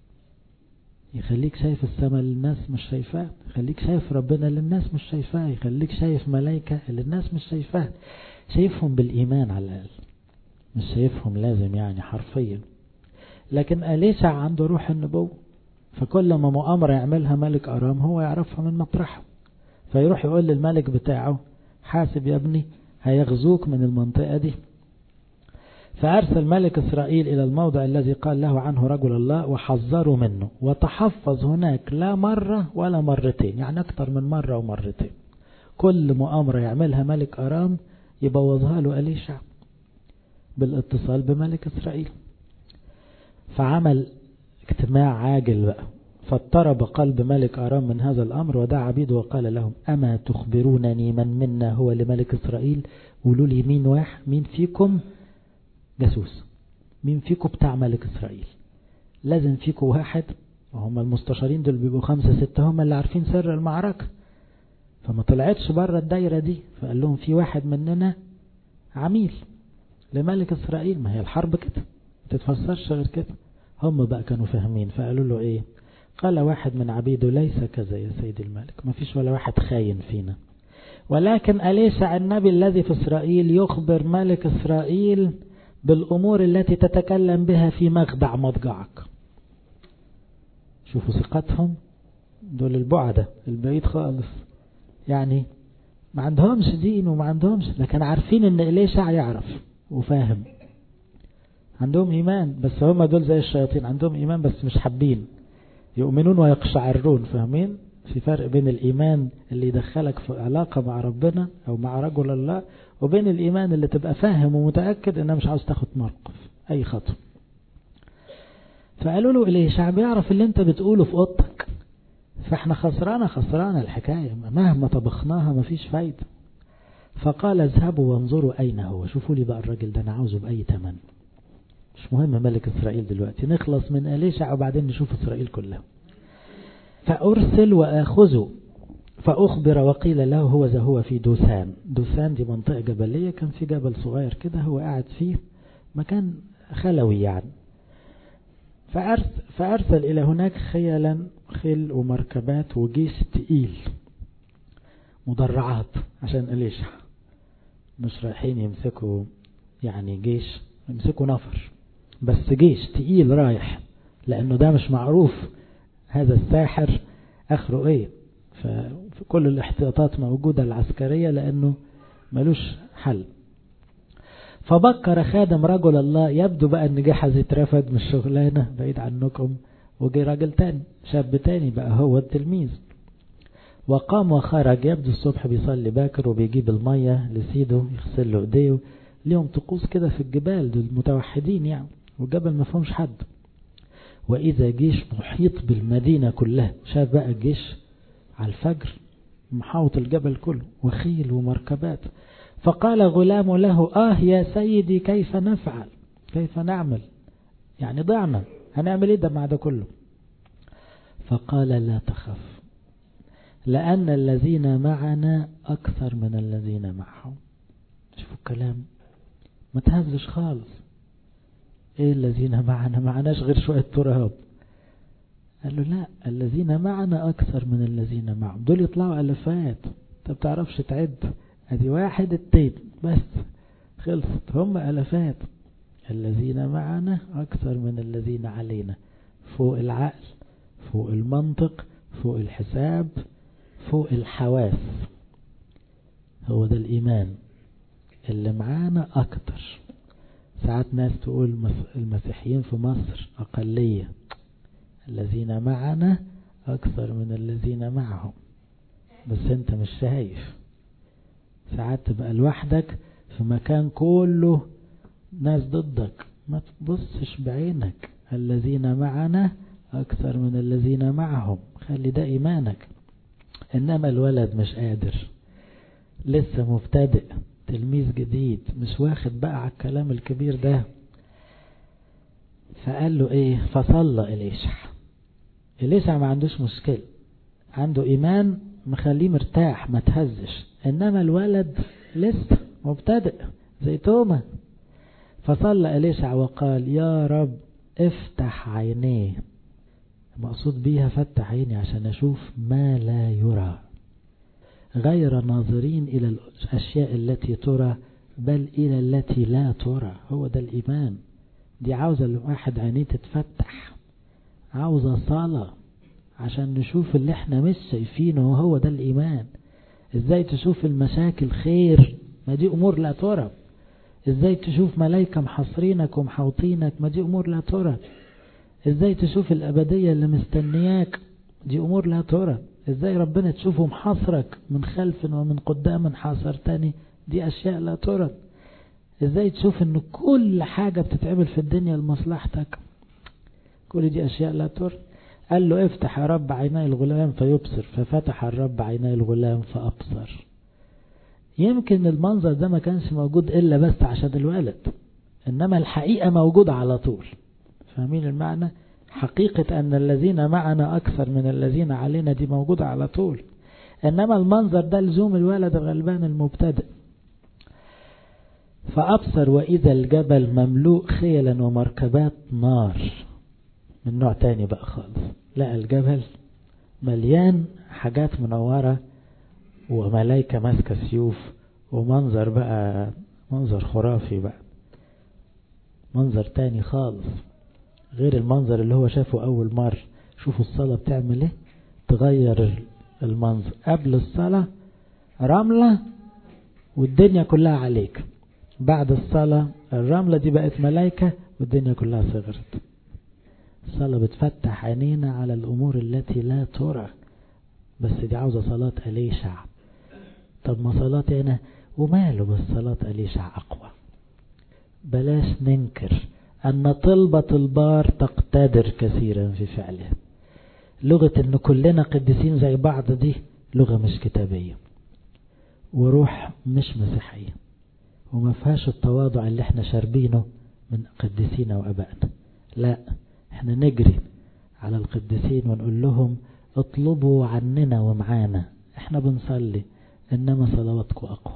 يخليك شايف السماء اللي الناس مش شايفاه يخليك شايف ربنا اللي الناس مش شايفاه يخليك شايف ملايكة اللي الناس مش شايفاه شايفهم بالإيمان على الأقل مش شايفهم لازم يعني حرفيا لكن أليسع عنده روح النبوة فكل ما مؤامرة يعملها ملك أرام هو يعرفها من مطرحه فيروح يقول للملك بتاعه حاسب يا ابني هيغزوك من المنطقة دي فأرسل ملك إسرائيل إلى الموضع الذي قال له عنه رجل الله وحذروا منه وتحفظ هناك لا مرة ولا مرتين يعني أكتر من مرة ومرتين كل مؤامرة يعملها ملك أرام يبوظها له أليشع بالاتصال بملك إسرائيل فعمل اجتماع عاجل بقى فاضطرب قلب ملك أرام من هذا الأمر ودعا عبيده وقال لهم أما تخبرونني من منا هو لملك إسرائيل قولوا لي مين واحد مين فيكم جاسوس مين فيكم بتاع ملك إسرائيل لازم فيكم واحد وهم المستشارين دول بيبقوا خمسة ستة هم اللي عارفين سر المعركة فما طلعتش بره الدايرة دي فقال لهم في واحد مننا عميل لملك إسرائيل ما هي الحرب كده تتفسرش غير كده هم بقى كانوا فاهمين فقالوا له ايه قال واحد من عبيده ليس كذا يا سيد الملك ما فيش ولا واحد خاين فينا ولكن أليسع النبي الذي في إسرائيل يخبر ملك إسرائيل بالأمور التي تتكلم بها في مخدع مضجعك شوفوا ثقتهم دول البعدة البعيد خالص يعني ما عندهمش دين وما عندهمش لكن عارفين ان إليشع يعرف وفاهم عندهم إيمان بس هم دول زي الشياطين عندهم إيمان بس مش حابين يؤمنون ويقشعرون فاهمين في فرق بين الإيمان اللي يدخلك في علاقة مع ربنا أو مع رجل الله وبين الإيمان اللي تبقى فاهم ومتأكد أنه مش عاوز تاخد موقف أي خطوة فقالوا له إليه شعب يعرف اللي انت بتقوله في أوضتك فاحنا خسرانة خسرانة الحكاية مهما طبخناها مفيش فايدة فقال اذهبوا وانظروا أين هو شوفوا لي بقى الراجل ده أنا عاوزه بأي تمن مش مهم ملك إسرائيل دلوقتي نخلص من أليشع وبعدين نشوف إسرائيل كلها فأرسل وآخذه فأخبر وقيل له هو ذا هو في دوسان دوسان دي منطقة جبلية كان في جبل صغير كده هو قاعد فيه مكان خلوي يعني فأرسل, فأرسل إلى هناك خيلا خيل ومركبات وجيش تقيل مدرعات عشان أليشع مش رايحين يمسكوا يعني جيش يمسكوا نفر بس جيش تقيل رايح لأنه ده مش معروف هذا الساحر آخره إيه فكل الاحتياطات موجودة العسكرية لأنه ملوش حل فبكر خادم رجل الله يبدو بقى ان جحز اترفد من الشغلانة بعيد عنكم وجي راجل تاني شاب تاني بقى هو التلميذ وقام وخرج يبدو الصبح بيصلي باكر وبيجيب المية لسيده يغسل له ايديه ليهم طقوس كده في الجبال دول متوحدين يعني والجبل ما فيهمش حد وإذا جيش محيط بالمدينة كلها شاف بقى الجيش على الفجر محاوط الجبل كله وخيل ومركبات فقال غلام له آه يا سيدي كيف نفعل كيف نعمل يعني ضعنا هنعمل ايه ده مع ده كله فقال لا تخف لأن الذين معنا أكثر من الذين معهم شوفوا الكلام ما تهزش خالص ايه الذين معنا معناش غير شوية تراب قال له لا الذين معنا أكثر من الذين معهم دول يطلعوا ألفات انت بتعرفش تعد ادي واحد اتنين بس خلصت هم ألفات الذين معنا أكثر من الذين علينا فوق العقل فوق المنطق فوق الحساب فوق الحواس هو ده الإيمان اللي معانا أكتر ساعات ناس تقول المسيحيين في مصر أقلية الذين معنا أكثر من الذين معهم بس أنت مش شايف ساعات تبقى لوحدك في مكان كله ناس ضدك ما تبصش بعينك الذين معنا أكثر من الذين معهم خلي ده إيمانك إنما الولد مش قادر لسه مبتدئ تلميذ جديد مش واخد بقى على الكلام الكبير ده فقال له ايه فصلى إليشع إليشع ما عندوش مشكلة عنده إيمان مخليه مرتاح ما تهزش إنما الولد لسه مبتدئ زي توما فصلى إليشع وقال يا رب افتح عينيه مقصود بيها فتح عيني عشان أشوف ما لا يرى غير ناظرين إلى الأشياء التي ترى بل إلى التي لا ترى هو ده الإيمان دي عاوزة الواحد عينيه تتفتح عاوزة صلاة عشان نشوف اللي احنا مش شايفينه وهو ده الإيمان ازاي تشوف المشاكل خير ما دي أمور لا ترى ازاي تشوف ملايكة محاصرينك ومحوطينك ما دي أمور لا ترى ازاي تشوف الأبدية اللي مستنياك دي أمور لا ترى ازاي ربنا تشوفه محاصرك من خلف ومن قدام حاصر تاني دي أشياء لا ترى ازاي تشوف ان كل حاجة بتتعمل في الدنيا لمصلحتك كل دي أشياء لا ترى قال له افتح يا رب عيني الغلام فيبصر ففتح الرب عيني الغلام فأبصر يمكن المنظر ده ما كانش موجود إلا بس عشان الولد إنما الحقيقة موجودة على طول فاهمين المعنى حقيقة أن الذين معنا أكثر من الذين علينا دي موجودة على طول إنما المنظر ده لزوم الولد الغلبان المبتدئ فأبصر وإذا الجبل مملوء خيلا ومركبات نار من نوع تاني بقى خالص لقى الجبل مليان حاجات منورة وملايكة ماسكة سيوف ومنظر بقى منظر خرافي بقى منظر تاني خالص غير المنظر اللي هو شافه أول مرة شوفوا الصلاة بتعمل ايه تغير المنظر قبل الصلاة رملة والدنيا كلها عليك بعد الصلاة الرملة دي بقت ملايكة والدنيا كلها صغرت الصلاة بتفتح عينينا على الأمور التي لا ترى بس دي عاوزة صلاة أليشع طب ما صلاتي أنا وماله بس صلاة أليشع أقوى بلاش ننكر أن طلبة البار تقتدر كثيرا في فعلها لغة أن كلنا قديسين زي بعض دي لغة مش كتابية وروح مش مسيحية وما فيهاش التواضع اللي احنا شاربينه من قديسينا وأبائنا لا احنا نجري على القديسين ونقول لهم اطلبوا عننا ومعانا احنا بنصلي انما صلواتكم اقوى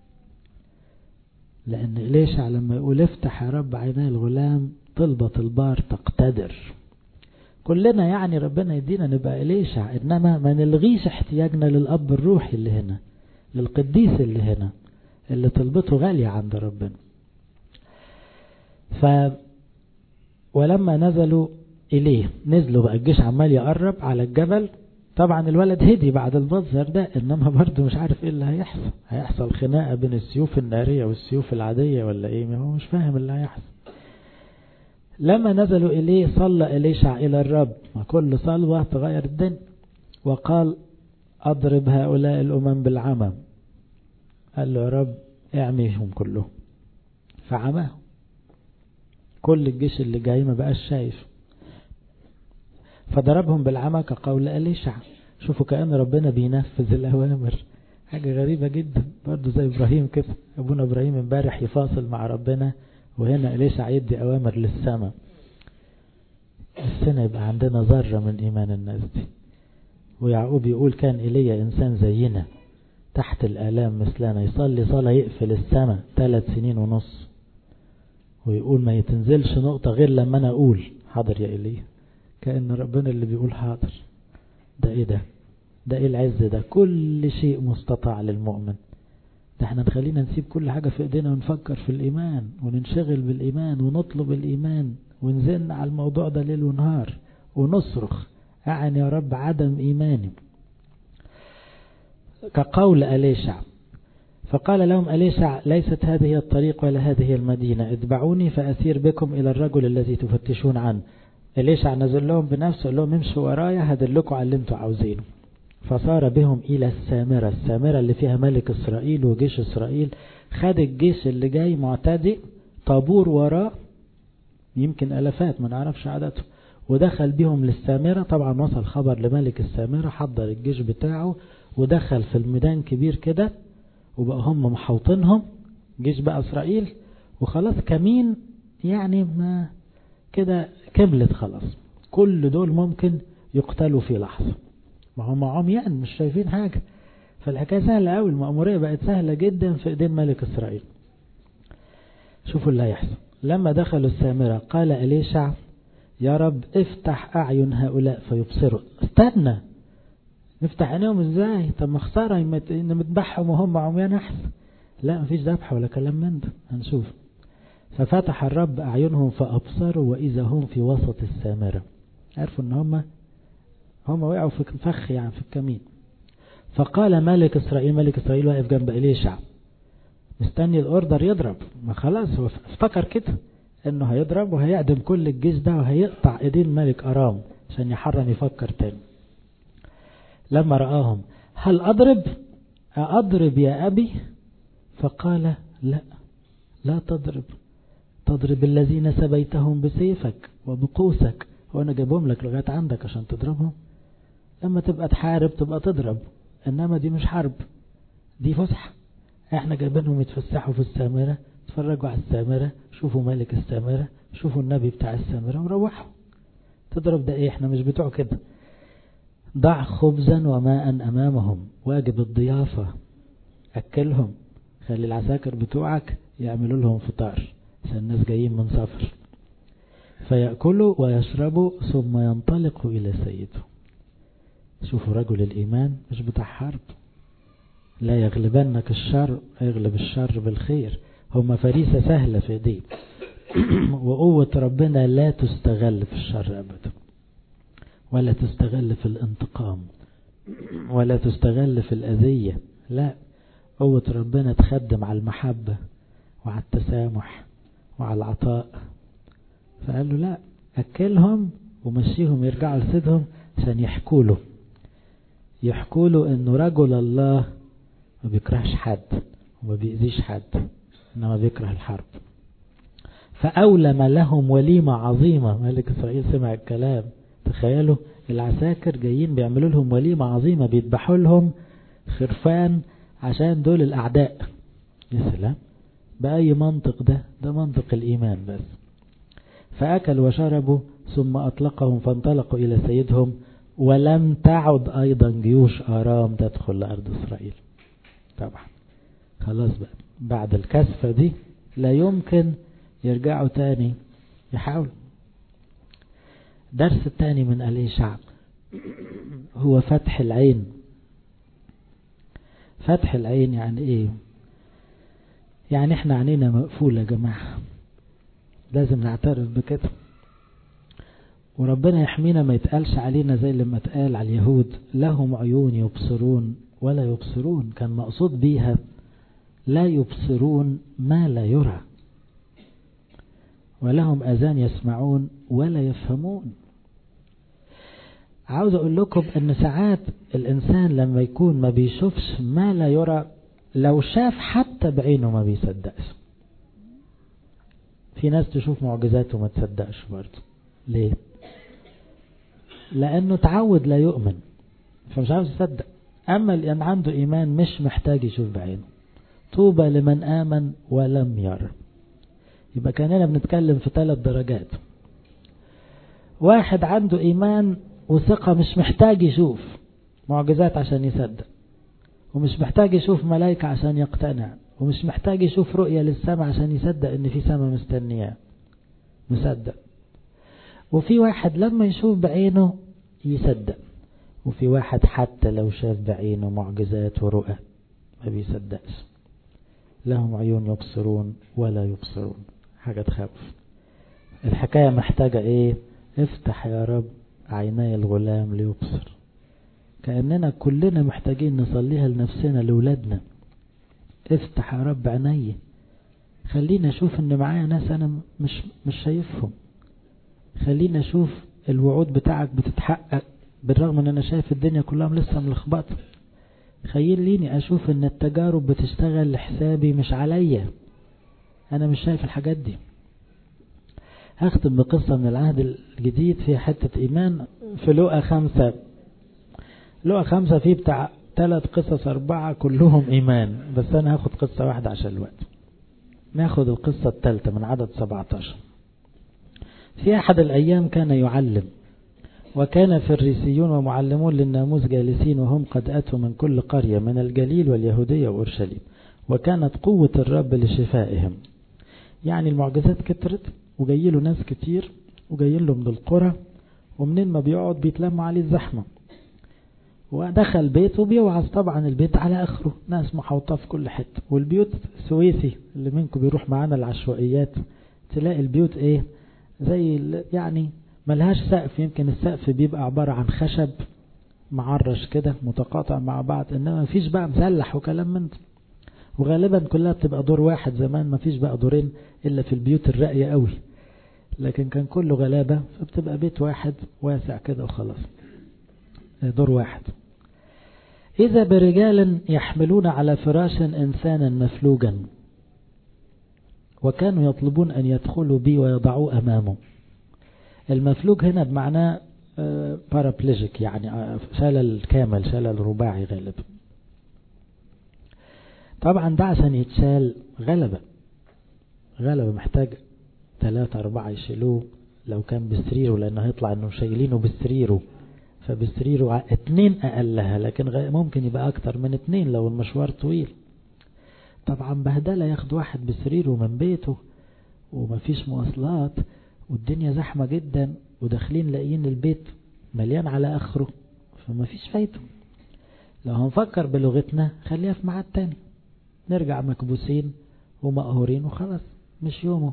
لان ليش لما يقول افتح يا رب عيني الغلام طلبة البار تقتدر كلنا يعني ربنا يدينا نبقى إليشع إنما ما نلغيش احتياجنا للأب الروحي اللي هنا للقديس اللي هنا اللي طلبته غالية عند ربنا ف ولما نزلوا إليه نزلوا بقى الجيش عمال يقرب على الجبل طبعا الولد هدي بعد المنظر ده إنما برضه مش عارف إيه اللي هيحصل هيحصل خناقة بين السيوف النارية والسيوف العادية ولا إيه ما هو مش فاهم اللي هيحصل لما نزلوا إليه صلى إليشع إلى الرب وكل صلوة تغير الدنيا وقال أضرب هؤلاء الأمم بالعمى قال له يا رب اعميهم كلهم فعماهم كل الجيش اللي جاي ما بقاش شايف فضربهم بالعمى كقول أليشع شوفوا كأن ربنا بينفذ الأوامر حاجة غريبة جدا برضه زي إبراهيم كده أبونا إبراهيم امبارح يفاصل مع ربنا وهنا إليشع يدي أوامر للسماء السنة يبقى عندنا ذرة من إيمان الناس دي ويعقوب يقول كان إلي إنسان زينا تحت الآلام مثلنا يصلي صلاة يقفل السماء ثلاث سنين ونص ويقول ما يتنزلش نقطة غير لما أنا أقول حاضر يا إلي كأن ربنا اللي بيقول حاضر ده إيه ده ده إيه العز ده كل شيء مستطاع للمؤمن ده احنا نخلينا نسيب كل حاجة في ايدينا ونفكر في الإيمان وننشغل بالإيمان ونطلب الإيمان ونزن على الموضوع ده ليل ونهار ونصرخ أعني يا رب عدم إيماني كقول أليشع فقال لهم أليشع ليست هذه الطريق ولا هذه المدينة اتبعوني فأسير بكم إلى الرجل الذي تفتشون عنه أليشع نزل لهم بنفسه قال لهم امشوا ورايا هدلكم على اللي انتوا عاوزينه فصار بهم إلى السامرة السامرة اللي فيها ملك إسرائيل وجيش إسرائيل خد الجيش اللي جاي معتدي طابور وراه يمكن ألفات ما نعرفش عددهم ودخل بهم للسامرة طبعا وصل خبر لملك السامرة حضر الجيش بتاعه ودخل في الميدان كبير كده وبقى هم محوطينهم جيش بقى إسرائيل وخلاص كمين يعني ما كده كملت خلاص كل دول ممكن يقتلوا في لحظة ما هم عميان مش شايفين حاجة فالحكاية سهلة قوي المأمورية بقت سهلة جدا في ايدين ملك إسرائيل شوفوا اللي هيحصل لما دخلوا السامرة قال أليشع يا رب افتح أعين هؤلاء فيبصروا استنى نفتح عينيهم ازاي طب ما خسارة نذبحهم وهم عميان احسن لا مفيش ذبح ولا كلام من ده هنشوف ففتح الرب أعينهم فأبصروا وإذا هم في وسط السامرة عرفوا ان هم هم وقعوا في الفخ يعني في الكمين فقال ملك إسرائيل ملك إسرائيل واقف جنب إليشع مستني الأوردر يضرب ما خلاص هو افتكر كده انه هيضرب وهيعدم كل الجيش ده وهيقطع ايدين ملك أرام عشان يحرم يفكر تاني لما رآهم هل أضرب أضرب يا أبي فقال لا لا تضرب تضرب الذين سبيتهم بسيفك وبقوسك وانا جايبهم لك لغاية عندك عشان تضربهم لما تبقى تحارب تبقى تضرب انما دي مش حرب دي فسحة احنا جايبينهم يتفسحوا في السامرة اتفرجوا على السامرة شوفوا ملك السامرة شوفوا النبي بتاع السامرة وروحوا تضرب ده ايه احنا مش بتوع كده ضع خبزا وماء امامهم واجب الضيافة اكلهم خلي العساكر بتوعك يعملوا لهم فطار عشان الناس جايين من سفر فيأكلوا ويشربوا ثم ينطلقوا إلى سيده شوفوا رجل الإيمان مش بتاع حرب لا يغلبنك الشر يغلب الشر بالخير هم فريسة سهلة في ايديه وقوة ربنا لا تستغل في الشر أبدا ولا تستغل في الانتقام ولا تستغل في الأذية لا قوة ربنا تخدم على المحبة وعلى التسامح وعلى العطاء فقال له لا أكلهم ومشيهم يرجعوا لسيدهم عشان يحكوا له يحكوا له انه رجل الله ما بيكرهش حد وما بيأذيش حد انما بيكره الحرب فأولم لهم وليمة عظيمة ملك إسرائيل سمع الكلام تخيلوا العساكر جايين بيعملوا لهم وليمة عظيمة بيذبحوا لهم خرفان عشان دول الأعداء يا سلام بأي منطق ده ده منطق الإيمان بس فأكلوا وشربوا ثم أطلقهم فانطلقوا إلى سيدهم ولم تعد أيضا جيوش آرام تدخل لأرض إسرائيل طبعا خلاص بقى بعد الكسفة دي لا يمكن يرجعوا تاني يحاولوا درس الثاني من الإشعاع هو فتح العين فتح العين يعني ايه يعني احنا عينينا مقفولة يا جماعة لازم نعترف بكده وربنا يحمينا ما يتقالش علينا زي لما اتقال على اليهود لهم عيون يبصرون ولا يبصرون كان مقصود بيها لا يبصرون ما لا يرى ولهم أذان يسمعون ولا يفهمون عاوز أقول لكم أن ساعات الإنسان لما يكون ما بيشوفش ما لا يرى لو شاف حتى بعينه ما بيصدقش في ناس تشوف معجزات وما تصدقش برضه ليه لأنه تعود لا يؤمن فمش عاوز يصدق أما اللي عنده إيمان مش محتاج يشوف بعينه طوبى لمن آمن ولم يرى يبقى كاننا بنتكلم في ثلاث درجات واحد عنده إيمان وثقة مش محتاج يشوف معجزات عشان يصدق ومش محتاج يشوف ملائكة عشان يقتنع ومش محتاج يشوف رؤية للسماء عشان يصدق ان في سماء مستنياه مصدق وفي واحد لما يشوف بعينه يصدق وفي واحد حتى لو شاف بعينه معجزات ورؤى ما بيصدقش لهم عيون يبصرون ولا يبصرون حاجة تخوف الحكاية محتاجة ايه افتح يا رب عيني الغلام ليبصر كأننا كلنا محتاجين نصليها لنفسنا لولادنا افتح يا رب عيني خلينا اشوف ان معايا ناس انا مش مش شايفهم خلينا اشوف الوعود بتاعك بتتحقق بالرغم ان انا شايف الدنيا كلها لسه ملخبطه خليني اشوف ان التجارب بتشتغل لحسابي مش عليا انا مش شايف الحاجات دي هختم بقصة من العهد الجديد فيها حتة ايمان في لقى خمسة لقى خمسة فيه بتاع ثلاث قصص اربعة كلهم ايمان بس انا هاخد قصة واحدة عشان الوقت ناخد القصة الثالثة من عدد 17 في احد الايام كان يعلم وكان فريسيون ومعلمون للناموس جالسين وهم قد أتوا من كل قرية من الجليل واليهودية وأورشليم وكانت قوة الرب لشفائهم يعني المعجزات كترت وجاي له ناس كتير وجايين له من القرى ومنين ما بيقعد بيتلموا عليه الزحمة ودخل بيت وبيوعظ طبعا البيت على اخره ناس محوطة في كل حتة والبيوت سويسي اللي منكم بيروح معانا العشوائيات تلاقي البيوت ايه زي يعني ملهاش سقف يمكن السقف بيبقى عبارة عن خشب معرش كده متقاطع مع بعض انما مفيش بقى مسلح وكلام من ده وغالبا كلها بتبقى دور واحد زمان مفيش بقى دورين الا في البيوت الراقية قوي لكن كان كله غلابة فبتبقى بيت واحد واسع كده وخلاص دور واحد إذا برجال يحملون على فراش إنسانا مفلوجا وكانوا يطلبون أن يدخلوا بي ويضعوه أمامه المفلوج هنا بمعناه بارابليجيك يعني شلل كامل شلل رباعي غالبا طبعا ده عشان يتشال غلبة غلبة محتاج ثلاثة أربعة يشيلوه لو كان بسريره لأنه هيطلع أنه شايلينه بسريره فبسريره اتنين أقلها لكن ممكن يبقى أكتر من اتنين لو المشوار طويل طبعا بهدلة ياخد واحد بسريره من بيته ومفيش مواصلات والدنيا زحمة جدا وداخلين لاقيين البيت مليان على اخره فما فيش فايدة لو هنفكر بلغتنا خليها في ميعاد تاني نرجع مكبوسين ومقهورين وخلاص مش يومه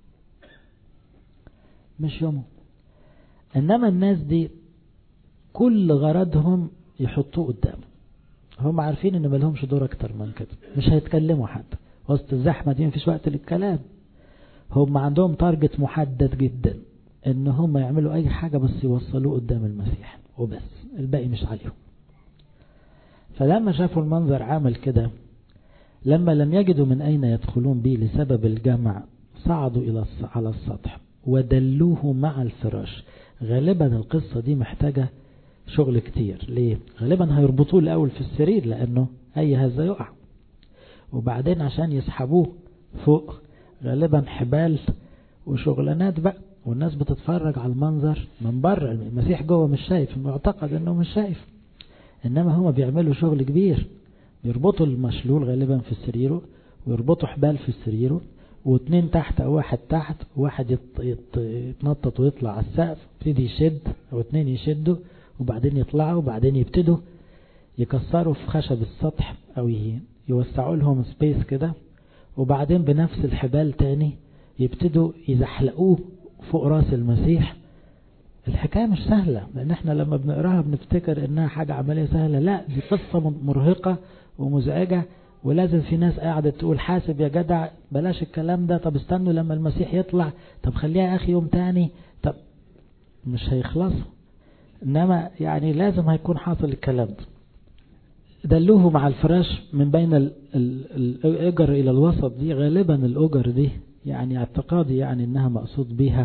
مش يومه انما الناس دي كل غرضهم يحطوه قدامه هم عارفين ان ملهمش دور اكتر من كده مش هيتكلموا حتى وسط الزحمة دي مفيش وقت للكلام هم عندهم تارجت محدد جدا ان هم يعملوا اي حاجة بس يوصلوه قدام المسيح وبس الباقي مش عليهم فلما شافوا المنظر عامل كده لما لم يجدوا من أين يدخلون به لسبب الجمع صعدوا إلى على السطح ودلوه مع الفراش غالبا القصة دي محتاجة شغل كتير ليه؟ غالبا هيربطوه الأول في السرير لأنه أي هذا يقع وبعدين عشان يسحبوه فوق غالبا حبال وشغلانات بقى والناس بتتفرج على المنظر من بره المسيح جوه مش شايف معتقد انه مش شايف انما هما بيعملوا شغل كبير بيربطوا المشلول غالبا في سريره ويربطوا حبال في سريره واثنين تحت او واحد تحت واحد يط... يط... يتنطط ويطلع على السقف يبتدي يشد او اثنين يشدوا وبعدين يطلعوا وبعدين يبتدوا يكسروا في خشب السطح او يوسعوا لهم سبيس كده وبعدين بنفس الحبال تاني يبتدوا يزحلقوه فوق راس المسيح الحكاية مش سهلة لأن احنا لما بنقراها بنفتكر انها حاجة عملية سهلة لا دي قصة مرهقة ومزعجة ولازم في ناس قاعدة تقول حاسب يا جدع بلاش الكلام ده طب استنوا لما المسيح يطلع طب خليها يا أخي يوم تاني طب مش هيخلص إنما يعني لازم هيكون حاصل الكلام ده دلوه مع الفراش من بين الأجر إلى الوسط دي غالبا الأجر دي يعني اعتقادي يعني إنها مقصود بيها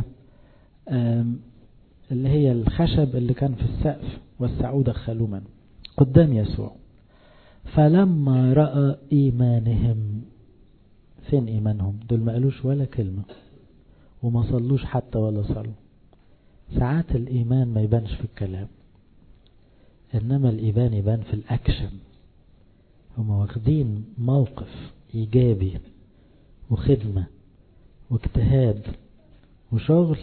اللي هي الخشب اللي كان في السقف والسعوا دخلوه منه قدام يسوع فلما رأى إيمانهم فين إيمانهم دول ما قالوش ولا كلمة وما صلوش حتى ولا صلوا ساعات الإيمان ما يبانش في الكلام إنما الإيمان يبان في الأكشن هم واخدين موقف إيجابي وخدمة واجتهاد وشغل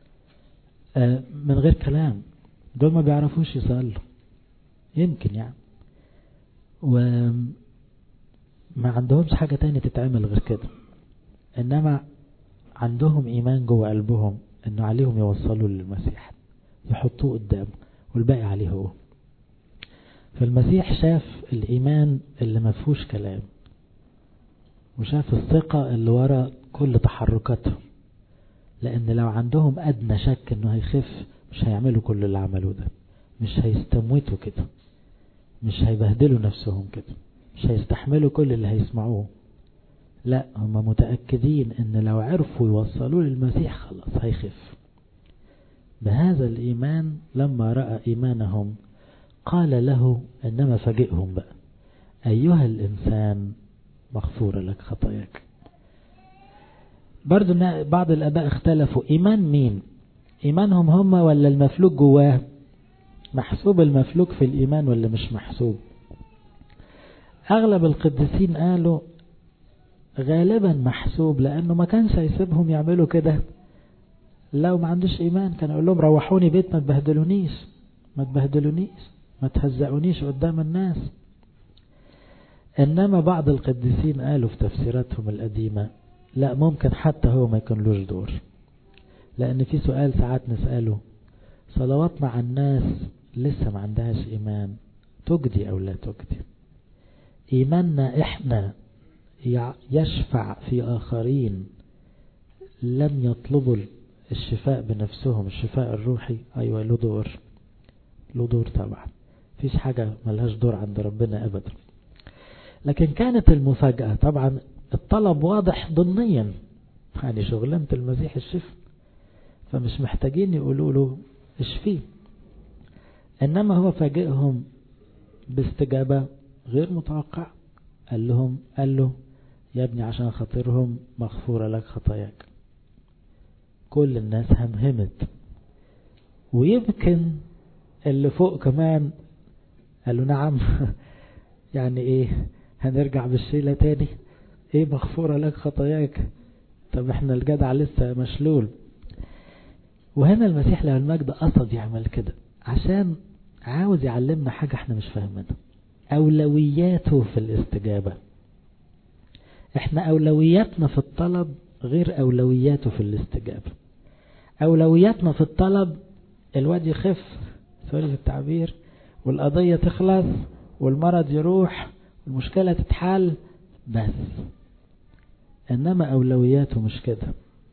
من غير كلام دول ما بيعرفوش يصلوا يمكن يعني وما عندهمش حاجة تانية تتعمل غير كده انما عندهم ايمان جوه قلبهم انه عليهم يوصلوا للمسيح يحطوه قدامه والباقي عليه هو فالمسيح شاف الايمان اللي ما فيهوش كلام وشاف الثقة اللي ورا كل تحركاتهم لأن لو عندهم أدنى شك إنه هيخف مش هيعملوا كل اللي عملوه ده مش هيستموتوا كده مش هيبهدلوا نفسهم كده مش هيستحملوا كل اللي هيسمعوه لا هم متأكدين إن لو عرفوا يوصلوا للمسيح خلاص هيخف بهذا الإيمان لما رأى إيمانهم قال له إنما فاجئهم بقى أيها الإنسان مغفورة لك خطاياك برضو بعض الأباء اختلفوا إيمان مين إيمانهم هم ولا المفلوك جواه محسوب المفلوك في الإيمان ولا مش محسوب أغلب القديسين قالوا غالبا محسوب لأنه ما كانش هيسيبهم يعملوا كده لو ما عندوش إيمان كان يقول لهم روحوني بيت ما تبهدلونيش ما تبهدلونيش ما تهزقونيش قدام الناس إنما بعض القديسين قالوا في تفسيراتهم القديمة لا ممكن حتى هو ما يكون لوش دور لأن في سؤال ساعات نسأله صلواتنا عن الناس لسه ما عندهاش إيمان تجدي أو لا تجدي إيماننا إحنا يشفع في آخرين لم يطلبوا الشفاء بنفسهم الشفاء الروحي أيوة له دور له دور طبعا فيش حاجة ملهاش دور عند ربنا أبدا لكن كانت المفاجأة طبعا الطلب واضح ضمنيا يعني شغلانة المسيح الشفاء فمش محتاجين يقولوا له اشفيه انما هو فاجئهم باستجابة غير متوقعة قال لهم قال له يا ابني عشان خاطرهم مغفورة لك خطاياك كل الناس همهمت ويمكن اللي فوق كمان قالوا نعم يعني ايه هنرجع بالشيلة تاني ايه مغفورة لك خطاياك طب احنا الجدع لسه مشلول وهنا المسيح له المجد قصد يعمل كده عشان عاوز يعلمنا حاجة احنا مش فاهمينها أولوياته في الاستجابة احنا أولوياتنا في الطلب غير أولوياته في الاستجابة أولوياتنا في الطلب الواد يخف سوري في التعبير والقضية تخلص والمرض يروح والمشكلة تتحل بس إنما أولوياته مش كده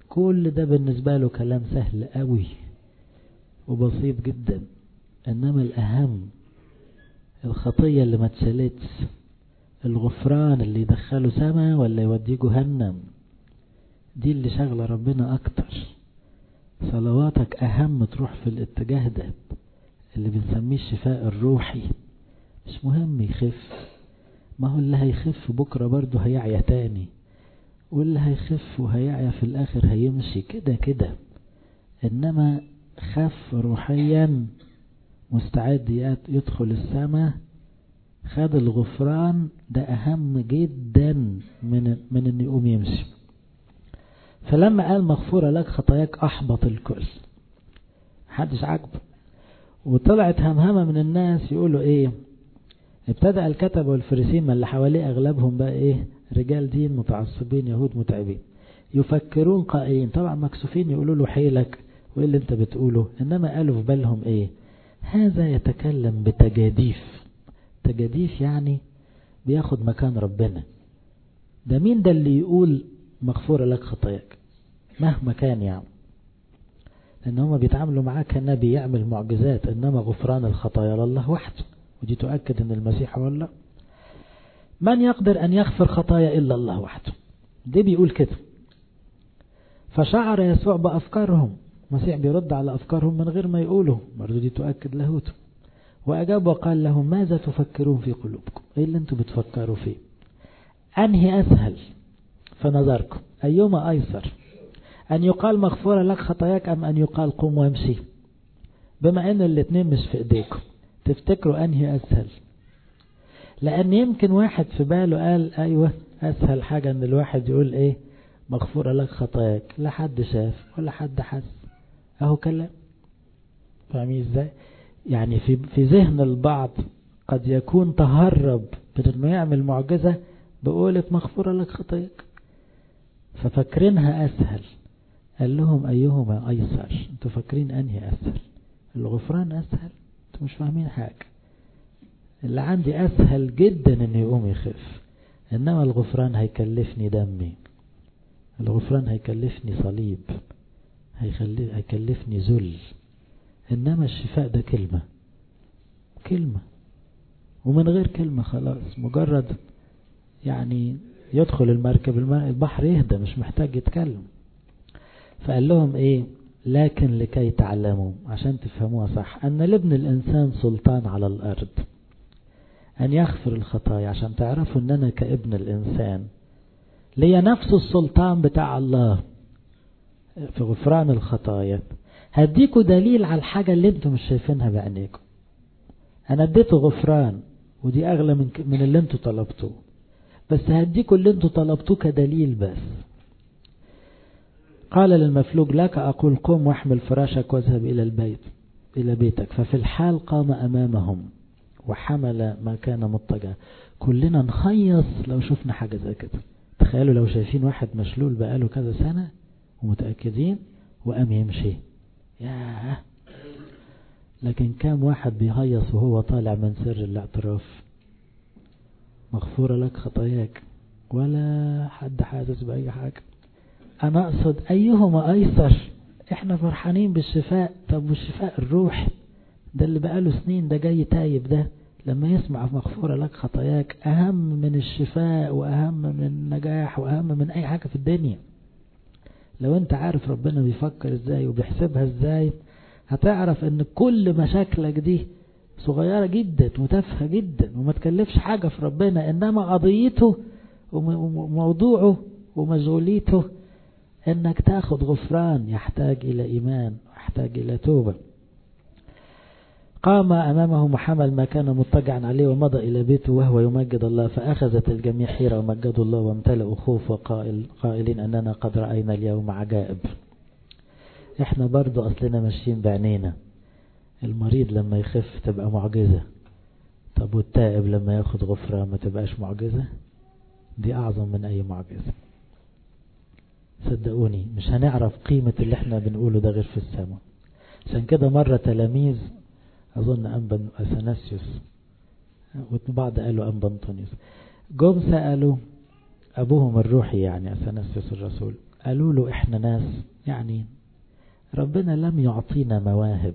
كل ده بالنسبة له كلام سهل قوي وبسيط جدا انما الاهم الخطية اللي ما اتشالتش الغفران اللي يدخله سما ولا يوديه جهنم دي اللي شغلة ربنا اكتر صلواتك اهم تروح في الاتجاه ده اللي بنسميه الشفاء الروحي مش مهم يخف ما هو اللي هيخف بكرة برضه هيعيا تاني واللي هيخف وهيعيا في الاخر هيمشي كده كده انما خف روحيا مستعد يدخل السماء خد الغفران ده اهم جدا من من ان يقوم يمشي فلما قال مغفورة لك خطاياك احبط الكل محدش عاجبه وطلعت همهمة من الناس يقولوا ايه ابتدأ الكتب والفريسين من اللي حواليه اغلبهم بقى ايه رجال دين متعصبين يهود متعبين يفكرون قائلين طبعا مكسوفين يقولوا له حيلك وايه اللي انت بتقوله انما قالوا في بالهم ايه هذا يتكلم بتجاديف تجاديف يعني بياخد مكان ربنا ده مين ده اللي يقول مغفورة لك خطاياك مهما كان يعني لان هما بيتعاملوا معاه كنبي يعمل معجزات انما غفران الخطايا لله وحده ودي تؤكد ان المسيح هو الله من يقدر ان يغفر خطايا الا الله وحده ده بيقول كده فشعر يسوع بافكارهم المسيح بيرد على أفكارهم من غير ما يقولوا برضو دي تؤكد لاهوته وأجاب وقال لهم ماذا تفكرون في قلوبكم إيه اللي أنتم بتفكروا فيه أنهي أسهل فنظركم أيما أيسر أن يقال مغفورة لك خطاياك أم أن يقال قم وامشي بما أن الاثنين مش في إيديكم تفتكروا أنهي أسهل لأن يمكن واحد في باله قال أيوة أسهل حاجة أن الواحد يقول إيه مغفورة لك خطاياك لا حد شاف ولا حد حس اهو كلام فاهمين ازاي يعني في في ذهن البعض قد يكون تهرب من انه يعمل معجزة بقولة مغفورة لك خطاياك ففاكرينها اسهل قال لهم ايهما ايسر انتوا فاكرين انهي اسهل الغفران اسهل انتوا مش فاهمين حاجة اللي عندي اسهل جدا انه يقوم يخف انما الغفران هيكلفني دمي الغفران هيكلفني صليب هيخلي هيكلفني ذل انما الشفاء ده كلمة كلمة ومن غير كلمة خلاص مجرد يعني يدخل المركب البحر يهدى مش محتاج يتكلم فقال لهم ايه لكن لكي تعلموا عشان تفهموها صح ان لابن الانسان سلطان على الارض ان يغفر الخطايا عشان تعرفوا ان انا كابن الانسان ليا نفس السلطان بتاع الله في غفران الخطايا هديكوا دليل على الحاجة اللي انتم مش شايفينها بعينيكم انا اديته غفران ودي اغلى من من اللي انتوا طلبتوه بس هديكوا اللي انتوا طلبتوه كدليل بس قال للمفلوج لك اقول قم واحمل فراشك واذهب الى البيت الى بيتك ففي الحال قام امامهم وحمل ما كان مضطجعا كلنا نخيص لو شفنا حاجة زي كده تخيلوا لو شايفين واحد مشلول بقاله كذا سنة ومتأكدين وقام يمشي ياه لكن كام واحد بيهيص وهو طالع من سر الاعتراف مغفورة لك خطاياك ولا حد حاسس بأي حاجة أنا أقصد أيهما أيسر إحنا فرحانين بالشفاء طب والشفاء الروح ده اللي بقاله سنين ده جاي تايب ده لما يسمع مغفورة لك خطاياك أهم من الشفاء وأهم من النجاح وأهم من أي حاجة في الدنيا لو انت عارف ربنا بيفكر ازاي وبيحسبها ازاي هتعرف ان كل مشاكلك دي صغيرة جدا وتافهة جدا وما تكلفش حاجة في ربنا انما قضيته وموضوعه ومشغوليته انك تاخد غفران يحتاج الى ايمان ويحتاج الى توبة قام أمامه محمل ما كان مضطجعا عليه ومضى إلى بيته وهو يمجد الله فأخذت الجميع حيرة ومجدوا الله وامتلأوا خوف وقائل قائلين أننا قد رأينا اليوم عجائب احنا برضو أصلنا ماشيين بعينينا المريض لما يخف تبقى معجزة طب والتائب لما ياخد غفران ما تبقاش معجزة دي أعظم من أي معجزة صدقوني مش هنعرف قيمة اللي احنا بنقوله ده غير في السماء عشان كده مرة تلاميذ أظن أنبا أثناسيوس وبعض قالوا أنبا أنطونيوس جم سألوا أبوهم الروحي يعني أثناسيوس الرسول قالوا له احنا ناس يعني ربنا لم يعطينا مواهب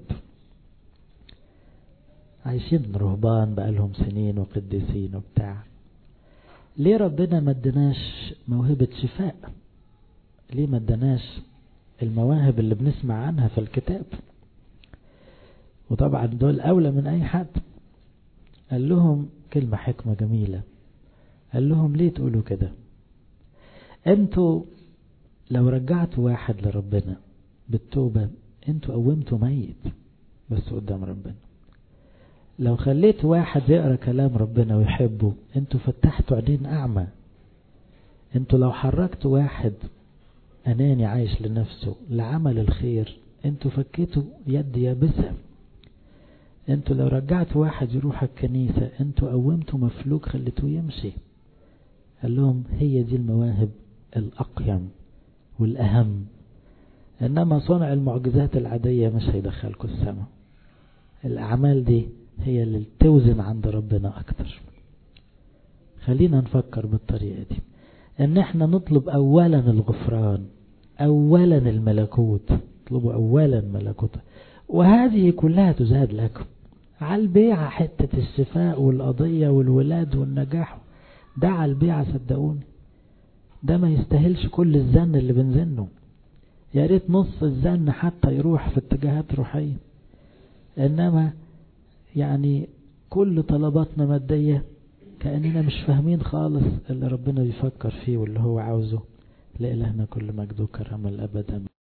عايشين رهبان بقالهم سنين وقديسين وبتاع ليه ربنا ما ادناش موهبة شفاء ليه ما ادناش المواهب اللي بنسمع عنها في الكتاب وطبعا دول أولى من أي حد قال لهم كلمة حكمة جميلة قال لهم ليه تقولوا كده انتوا لو رجعتوا واحد لربنا بالتوبة انتوا قومتوا ميت بس قدام ربنا لو خليت واحد يقرأ كلام ربنا ويحبه انتوا فتحتوا عينين أعمى انتوا لو حركتوا واحد أناني عايش لنفسه لعمل الخير انتوا فكيتوا يد يابسة انتوا لو رجعتوا واحد يروح الكنيسة انتوا قومتوا مفلوك خليتوه يمشي قال لهم هي دي المواهب الأقيم والأهم إنما صنع المعجزات العادية مش هيدخلكوا السماء الأعمال دي هي اللي توزن عند ربنا أكتر خلينا نفكر بالطريقة دي إن احنا نطلب أولا الغفران أولا الملكوت اطلبوا أولا ملكوت وهذه كلها تزاد لكم على البيعة حتة الشفاء والقضية والولاد والنجاح ده على البيعة صدقوني ده ما يستاهلش كل الزن اللي بنزنه يا ريت نص الزن حتى يروح في اتجاهات روحية انما يعني كل طلباتنا مادية كأننا مش فاهمين خالص اللي ربنا بيفكر فيه واللي هو عاوزه لإلهنا كل مجد وكرم الأبد